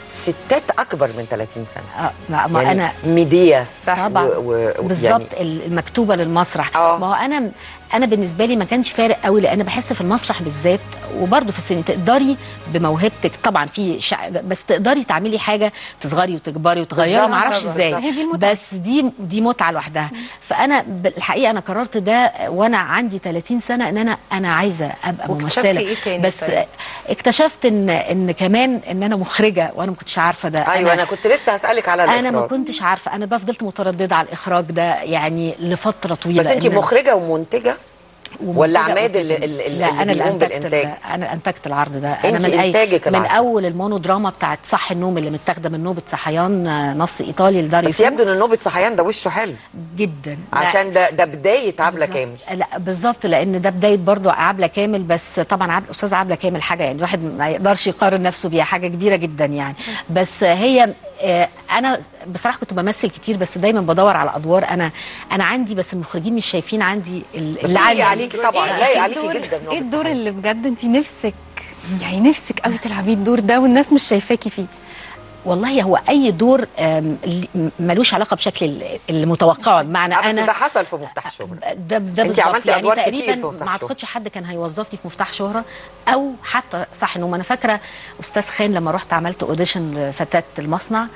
ستات اكبر من 30 سنه آه، ما, ما يعني انا ميديا صح طبعا و- و- و- بالظبط يعني- المكتوبه للمسرح آه. ما هو انا انا بالنسبه لي ما كانش فارق قوي لان بحس في المسرح بالذات وبرده في السن تقدري بموهبتك طبعا في شع... بس تقدري تعملي حاجه تصغري وتكبري وتغيري بالظبط، ما اعرفش طبعاً. ازاي هي دي المتعة. بس دي دي متعه لوحدها فانا بالحقيقه انا قررت ده وانا عندي 30 سنه ان انا انا عايزه ابقى واكتشفتي ممثله إيه تاني بس طيب؟ اكتشفت ان ان كمان ان انا مخرجه وانا ما كنتش عارفه ده ايوه انا كنت لسه هسالك على الاخراج انا ما كنتش عارفه انا بقى فضلت متردده على الاخراج ده يعني لفتره طويله بس انت إن- مخرجه ومنتجه ومنتجة ولا عماد وكده. اللي, اللي, لا اللي انا اللي بيقوم انتجت بالانتاج ال- انا اللي انتجت العرض ده أنت انا من إنتاجك من العرض. اول المونودراما بتاعت صح النوم اللي متاخده من نوبه صحيان آه، نص ايطالي لداريو بس يبدو ان نوبه صحيان ده وشه حلو جدا لا، عشان ده ده بدايه عبله بالظبط. كامل لا بالظبط لان ده بدايه برضو عبله كامل بس طبعا عبد استاذ عبله كامل حاجه يعني الواحد ما يقدرش يقارن نفسه بيها حاجه كبيره جدا يعني بس هي آه، انا بصراحه كنت بمثل كتير بس دايما بدور على ادوار انا انا عندي بس المخرجين مش شايفين عندي ال- بس اللي لاقي عندي عليكي طبعا إيه لاقي عليكي الدور- جدا ايه نوبة الدور صحيان. اللي بجد انت نفسك يعني نفسك قوي تلعبيه الدور ده والناس مش شايفاكي فيه والله هو اي دور آم، ل- ملوش علاقه بشكل ال- المتوقع بمعنى آه، بس انا ده حصل في مفتاح شهرة ده ده أنت بالظبط. عملتي يعني أدوار كتير تقريباً في مفتاح ما شهرة. اعتقدش حد كان هيوظفني في مفتاح شهره او حتى صح انه انا فاكره استاذ خان لما رحت عملت اوديشن لفتاه المصنع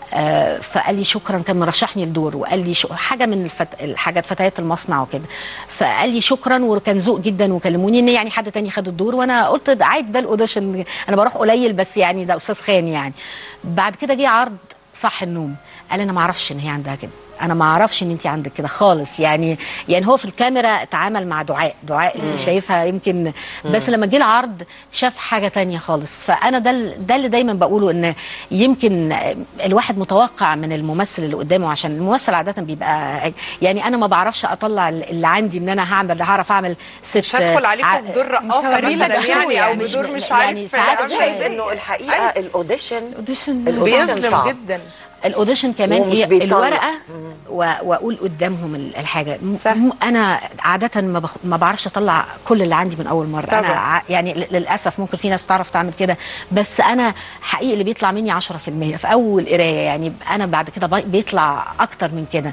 آه فقال لي شكرا كان مرشحني الدور وقال لي شو حاجه من الفت... الحاجات فتيات المصنع وكده فقال لي شكرا وكان ذوق جدا وكلموني ان يعني حد تاني خد الدور وانا قلت ده عادي ده الاوديشن انا بروح قليل بس يعني ده استاذ خان يعني بعد كده جه عرض صح النوم قال انا ما اعرفش ان هي عندها كده انا ما اعرفش ان انت عندك كده خالص يعني يعني هو في الكاميرا اتعامل مع دعاء دعاء اللي شايفها يمكن بس لما جه العرض شاف حاجه تانية خالص فانا ده ال- ده اللي دايما بقوله ان يمكن الواحد متوقع من الممثل اللي قدامه عشان الممثل عاده بيبقى يعني انا ما بعرفش اطلع اللي عندي ان انا هعمل هعرف اعمل ست مش هدخل عليكم ع- بدور رقاصه هوري لك مثلا شو يعني او يعني. بدور مش- مش يعني عارف ساعات لا، زائد أبداً. انه الحقيقه الاوديشن اوديشن الأوديشن بيظلم صعب. جدا الاوديشن كمان ومش ايه بيطلع. الورقه و- واقول قدامهم ال- الحاجه م- صح. م- انا عاده ما, بخ... ما بعرفش اطلع كل اللي عندي من اول مره طبعا. انا ع- يعني ل- للاسف ممكن في ناس تعرف تعمل كده بس انا حقيقي اللي بيطلع مني 10% في اول قرايه يعني انا بعد كده بي- بيطلع اكتر من كده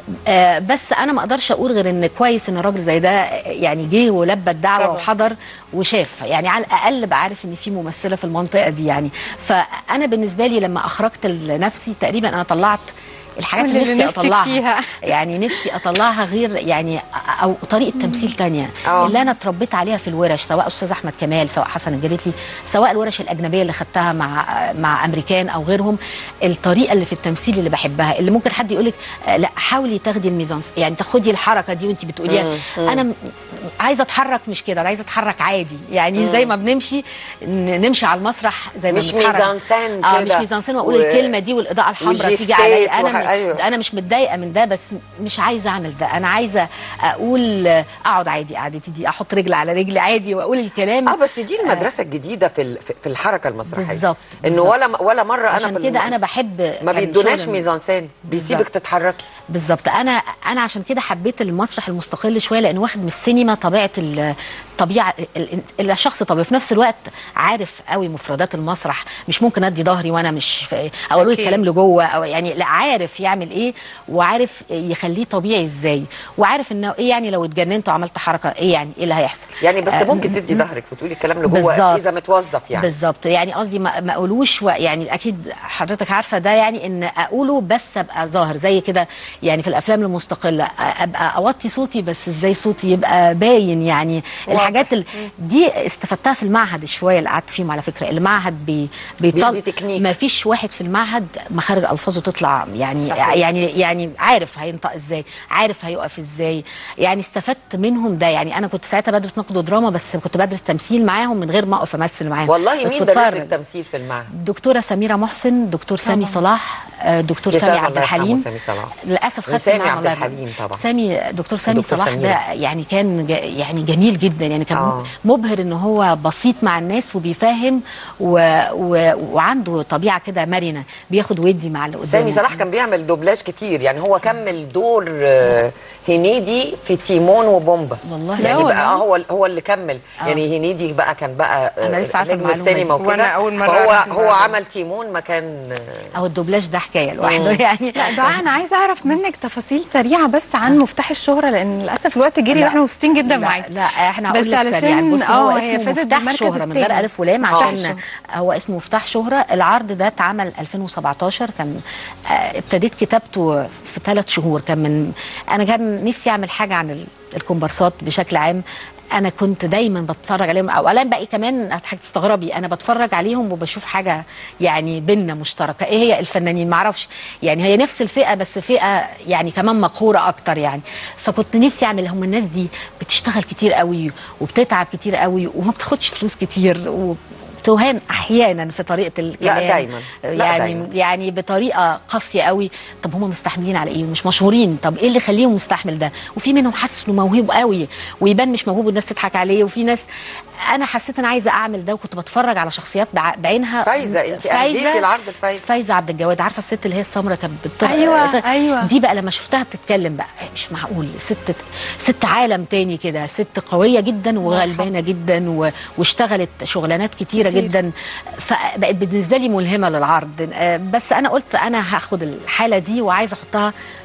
آه بس انا ما اقدرش اقول غير ان كويس ان راجل زي ده يعني جه ولبى الدعوه طبعا. وحضر وشاف يعني على الاقل بعرف ان في ممثله في المنطقه دي يعني فانا بالنسبه لي لما اخرجت لنفسي تقريبا انا طلعت الحاجات كل اللي اللي نفسي نفسك اطلعها فيها. يعني نفسي اطلعها غير يعني او طريقه تمثيل تانية آه. اللي انا اتربيت عليها في الورش سواء استاذ احمد كمال سواء حسن الجريتلي سواء الورش الاجنبيه اللي خدتها مع مع امريكان او غيرهم الطريقه اللي في التمثيل اللي بحبها اللي ممكن حد يقول لك لا حاولي تاخدي الميزانس يعني تاخدي الحركه دي وانت بتقوليها انا م- عايزه اتحرك مش كده انا عايزه اتحرك عادي يعني زي ما بنمشي ن- نمشي على المسرح زي ما مش بنتحرك. ميزانسين اه مش كده. ميزانسين واقول و- الكلمه دي والاضاءه الحمراء تيجي وجيستات عليا انا وح- م- أيوة. انا مش متضايقه من ده بس مش عايزه اعمل ده انا عايزه اقول اقعد عادي قعدتي دي احط رجل على رجل عادي واقول الكلام اه بس دي المدرسه الجديده في ال- في- في الحركه المسرحيه بالظبط، انه بالظبط. ولا ولا مره انا عشان في كده الم- انا بحب ما كان بيدوناش شغل- ميزانسين بيسيبك بالظبط. تتحركي بالظبط انا انا عشان كده حبيت المسرح المستقل شويه لانه واخد من السينما طبيعه ال- الطبيعه ال- ال- الشخص طبيعي في نفس الوقت عارف قوي مفردات المسرح مش ممكن ادي ظهري وانا مش في او اقول أكيد. الكلام لجوه او يعني لا عارف يعمل ايه وعارف يخليه طبيعي ازاي وعارف انه ايه يعني لو اتجننت وعملت حركه ايه يعني ايه اللي هيحصل يعني بس آه، ممكن تدي ظهرك وتقولي الكلام اللي بالظبط. جوه اذا متوظف يعني بالظبط يعني قصدي ما ما اقولوش و- يعني اكيد حضرتك عارفه ده يعني ان اقوله بس ابقى ظاهر زي كده يعني في الافلام المستقله أ- ابقى اوطي صوتي بس ازاي صوتي يبقى باين يعني الحاجات ال... دي استفدتها في المعهد شويه اللي قعدت فيهم على فكره المعهد بي... بيطل... بيدي تكنيك. ما فيش واحد في المعهد مخارج الفاظه تطلع يعني صحيح. يعني يعني عارف هينطق ازاي عارف هيقف ازاي يعني استفدت منهم ده يعني انا كنت ساعتها بدرس نقد ودراما بس كنت بدرس تمثيل معاهم من غير ما اقف امثل معاهم والله بس مين درس بتفرج. لك تمثيل في المعهد دكتوره سميره محسن دكتور سامي صلاح آه، دكتور يا سامي سلام، عبد الله يرحمه الحليم سامي صلاح. للاسف خدت وسامي معاه عبد الله الحليم يرحمه. طبعا. سامي دكتور سامي دكتور صلاح سمير. ده يعني كان ج- يعني جميل جدا يعني كان آه. مبهر ان هو بسيط مع الناس وبيفهم و... و... وعنده طبيعه كده مرنه بياخد ويدي مع اللي قدامه سامي صلاح كان بيعمل دوبلاج كتير يعني هو كمل دور آه، هنيدي في تيمون وبومبا والله يعني لا بقى والله. هو هو اللي كمل آه. يعني هنيدي بقى كان بقى آه، أنا لسه عارفة نجم المعلومة السينما دي. وكده وأنا أول مرة فهو أعرف هو المعلومة. عمل تيمون مكان آه، او الدوبلاج ده حكايه لوحده يعني لا دعاء انا عايزه اعرف منك تفاصيل سريعه بس عن مفتاح الشهره لان للاسف الوقت جري لا. واحنا مبسوطين جدا لا, معاكي لا احنا بس هقول لك علشان- سريعا بص هو آه، هي اسمه فازت مفتاح بالمركز شهره من غير التاني. الف ولام مفتاح عشان شهرة. هو اسمه مفتاح شهره العرض ده اتعمل 2017 كان آه، ابتديت كتابته في ثلاث شهور كان من انا كان نفسي اعمل حاجه عن ال- الكومبارسات بشكل عام انا كنت دايما بتفرج عليهم اولا بقى كمان هتحك- تستغربي انا بتفرج عليهم وبشوف حاجه يعني بينا مشتركه ايه هي الفنانين معرفش يعني هي نفس الفئه بس فئه يعني كمان مقهوره اكتر يعني فكنت نفسي اعمل هم الناس دي بتشتغل كتير قوي وبتتعب كتير قوي وما بتاخدش فلوس كتير و تهان احيانا في طريقه الكلام دايماً. لا يعني دايماً. يعني بطريقه قاسيه قوي طب هم مستحملين على ايه مش مشهورين طب ايه اللي يخليهم مستحمل ده وفي منهم حاسس انه موهوب قوي ويبان مش موهوب والناس تضحك عليه وفي ناس انا حسيت انا عايزه اعمل ده وكنت بتفرج على شخصيات بع- بعينها فايزة، أنت أهديتي العرض لفايزة. فايزه عبد الجواد عارفه الست اللي هي السمراء كانت بت... أيوة، أيوة. دي بقى لما شفتها بتتكلم بقى مش معقول ست ست عالم تاني كده ست قويه جدا وغلبانه جدا و... واشتغلت شغلانات كتيره كتير. جدا فبقت بالنسبه لي ملهمه للعرض آه، بس انا قلت انا هاخد الحاله دي وعايزه احطها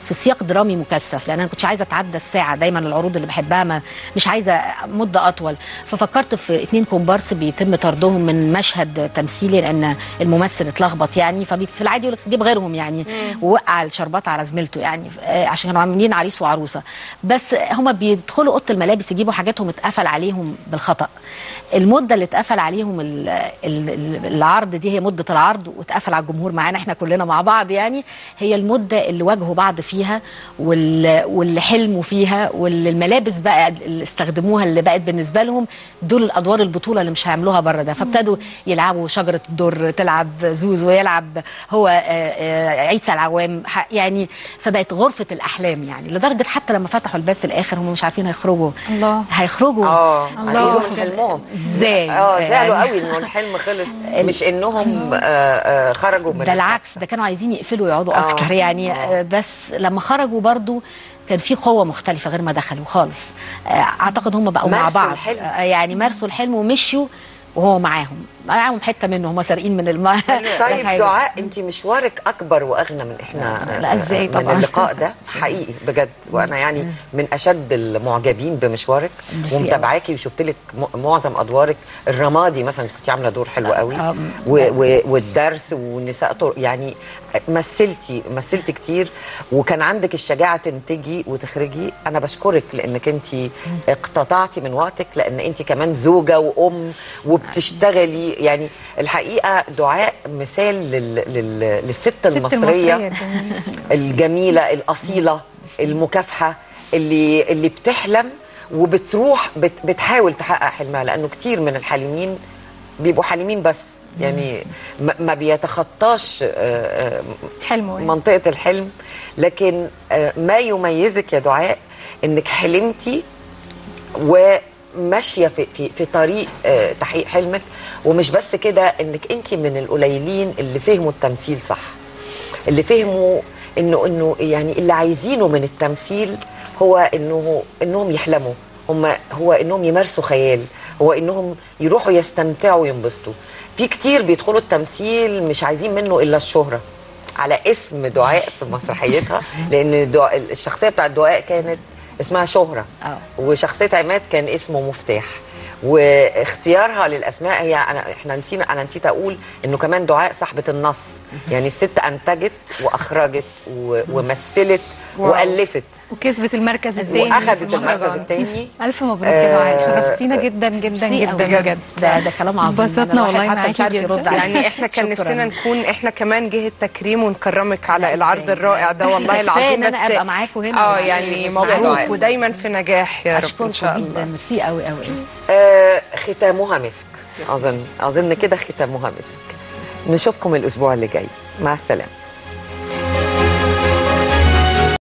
في سياق درامي مكثف لان انا كنتش عايزه اتعدى الساعه دايما العروض اللي بحبها ما مش عايزه مده اطول ففكرت في اتنين كومبارس بيتم طردهم من مشهد تمثيلي لان الممثل اتلخبط يعني ففي العادي يقول لك جيب غيرهم يعني ووقع الشربات على زميلته يعني آه، عشان كانوا عاملين عريس وعروسه بس هما بيدخلوا اوضه الملابس يجيبوا حاجاتهم اتقفل عليهم بالخطا المده اللي اتقفل عليهم ال- ال- ال- العرض دي هي مده العرض واتقفل على الجمهور معانا احنا كلنا مع بعض يعني هي المده اللي واجهوا بعض فيها وال- واللي حلموا فيها واللي الملابس بقى اللي استخدموها اللي بقت بالنسبه لهم دول الادوار البطوله اللي مش هيعملوها بره ده فابتدوا يلعبوا شجره الدر تلعب زوزو يلعب هو آه، آه، عيسى العوام ح- يعني فبقت غرفه الاحلام يعني لدرجه حتى لما فتحوا الباب في الاخر هم مش عارفين هيخرجوا الله هيخرجوا اه الله. عايزين من حلمهم ازاي اه زعلوا يعني- قوي انه الحلم خلص مش انهم آه آه خرجوا من ده العكس ده كانوا عايزين يقفلوا يقعدوا آه، اكتر يعني آه. آه. بس لما خرجوا برضو كان في قوه مختلفه غير ما دخلوا خالص آه، اعتقد هم بقوا مع مارسوا بعض الحلم. آه، يعني مارسوا الحلم ومشوا وهو معاهم معاهم حته منه هم سارقين من الماء طيب دعاء انت مشوارك اكبر واغنى من احنا لا، إزاي من طبعاً. اللقاء ده حقيقي بجد وانا يعني من اشد المعجبين بمشوارك ميرسي ومتابعاكي وشفت لك م- معظم ادوارك الرمادي مثلا كنت عامله دور حلو قوي آه. و و والدرس والنساء طر يعني مثلتي مثلتي كتير وكان عندك الشجاعه تنتجي وتخرجي انا بشكرك لانك انت اقتطعتي من وقتك لان انت كمان زوجه وام وبتشتغلي يعني الحقيقه دعاء مثال لل لل للست ست المصريه الجميلة. الجميله الاصيله المكافحه اللي اللي بتحلم وبتروح بت بتحاول تحقق حلمها لانه كتير من الحالمين بيبقوا حالمين بس يعني ما ما بيتخطاش آه، آه، حلمه يعني. منطقه الحلم لكن آه، ما يميزك يا دعاء انك حلمتي وماشيه في في في طريق آه، تحقيق حلمك ومش بس كده انك انت من القليلين اللي فهموا التمثيل صح اللي فهموا انه انه يعني اللي عايزينه من التمثيل هو انه انهم يحلموا هم هو انهم يمارسوا خيال هو انهم يروحوا يستمتعوا وينبسطوا في كتير بيدخلوا التمثيل مش عايزين منه الا الشهره على اسم دعاء في مسرحيتها لان دعاء الشخصيه بتاعت دعاء كانت اسمها شهره آه. وشخصيه عماد كان اسمه مفتاح واختيارها للاسماء هي انا احنا نسينا انا نسيت اقول انه كمان دعاء صاحبه النص يعني الست انتجت واخرجت و- ومثلت والفت وكسبت المركز الثاني واخذت المركز الثاني الف مبروك يا دعاء شرفتينا جدا جدا ميرسي جدا أوي. بجد ده ده كلام عظيم انبسطنا أنا الواحد والله حتى مش معاكي عارف جدا. يرد عليه. يعني احنا كان شكراً. نفسنا نكون احنا كمان جهه تكريم ونكرمك على لا، العرض إزاي؟ الرائع ده والله كفاية العظيم إن أنا بس أبقى معاكوا هنا. اه ميرسي. يعني ميرسي يا مبروك دعاء. ودايما في نجاح يا رب ان اشكركم شاء جدا الله ميرسي قوي قوي آه ختامها مسك اظن اظن كده ختامها مسك نشوفكم الاسبوع اللي جاي مع السلامه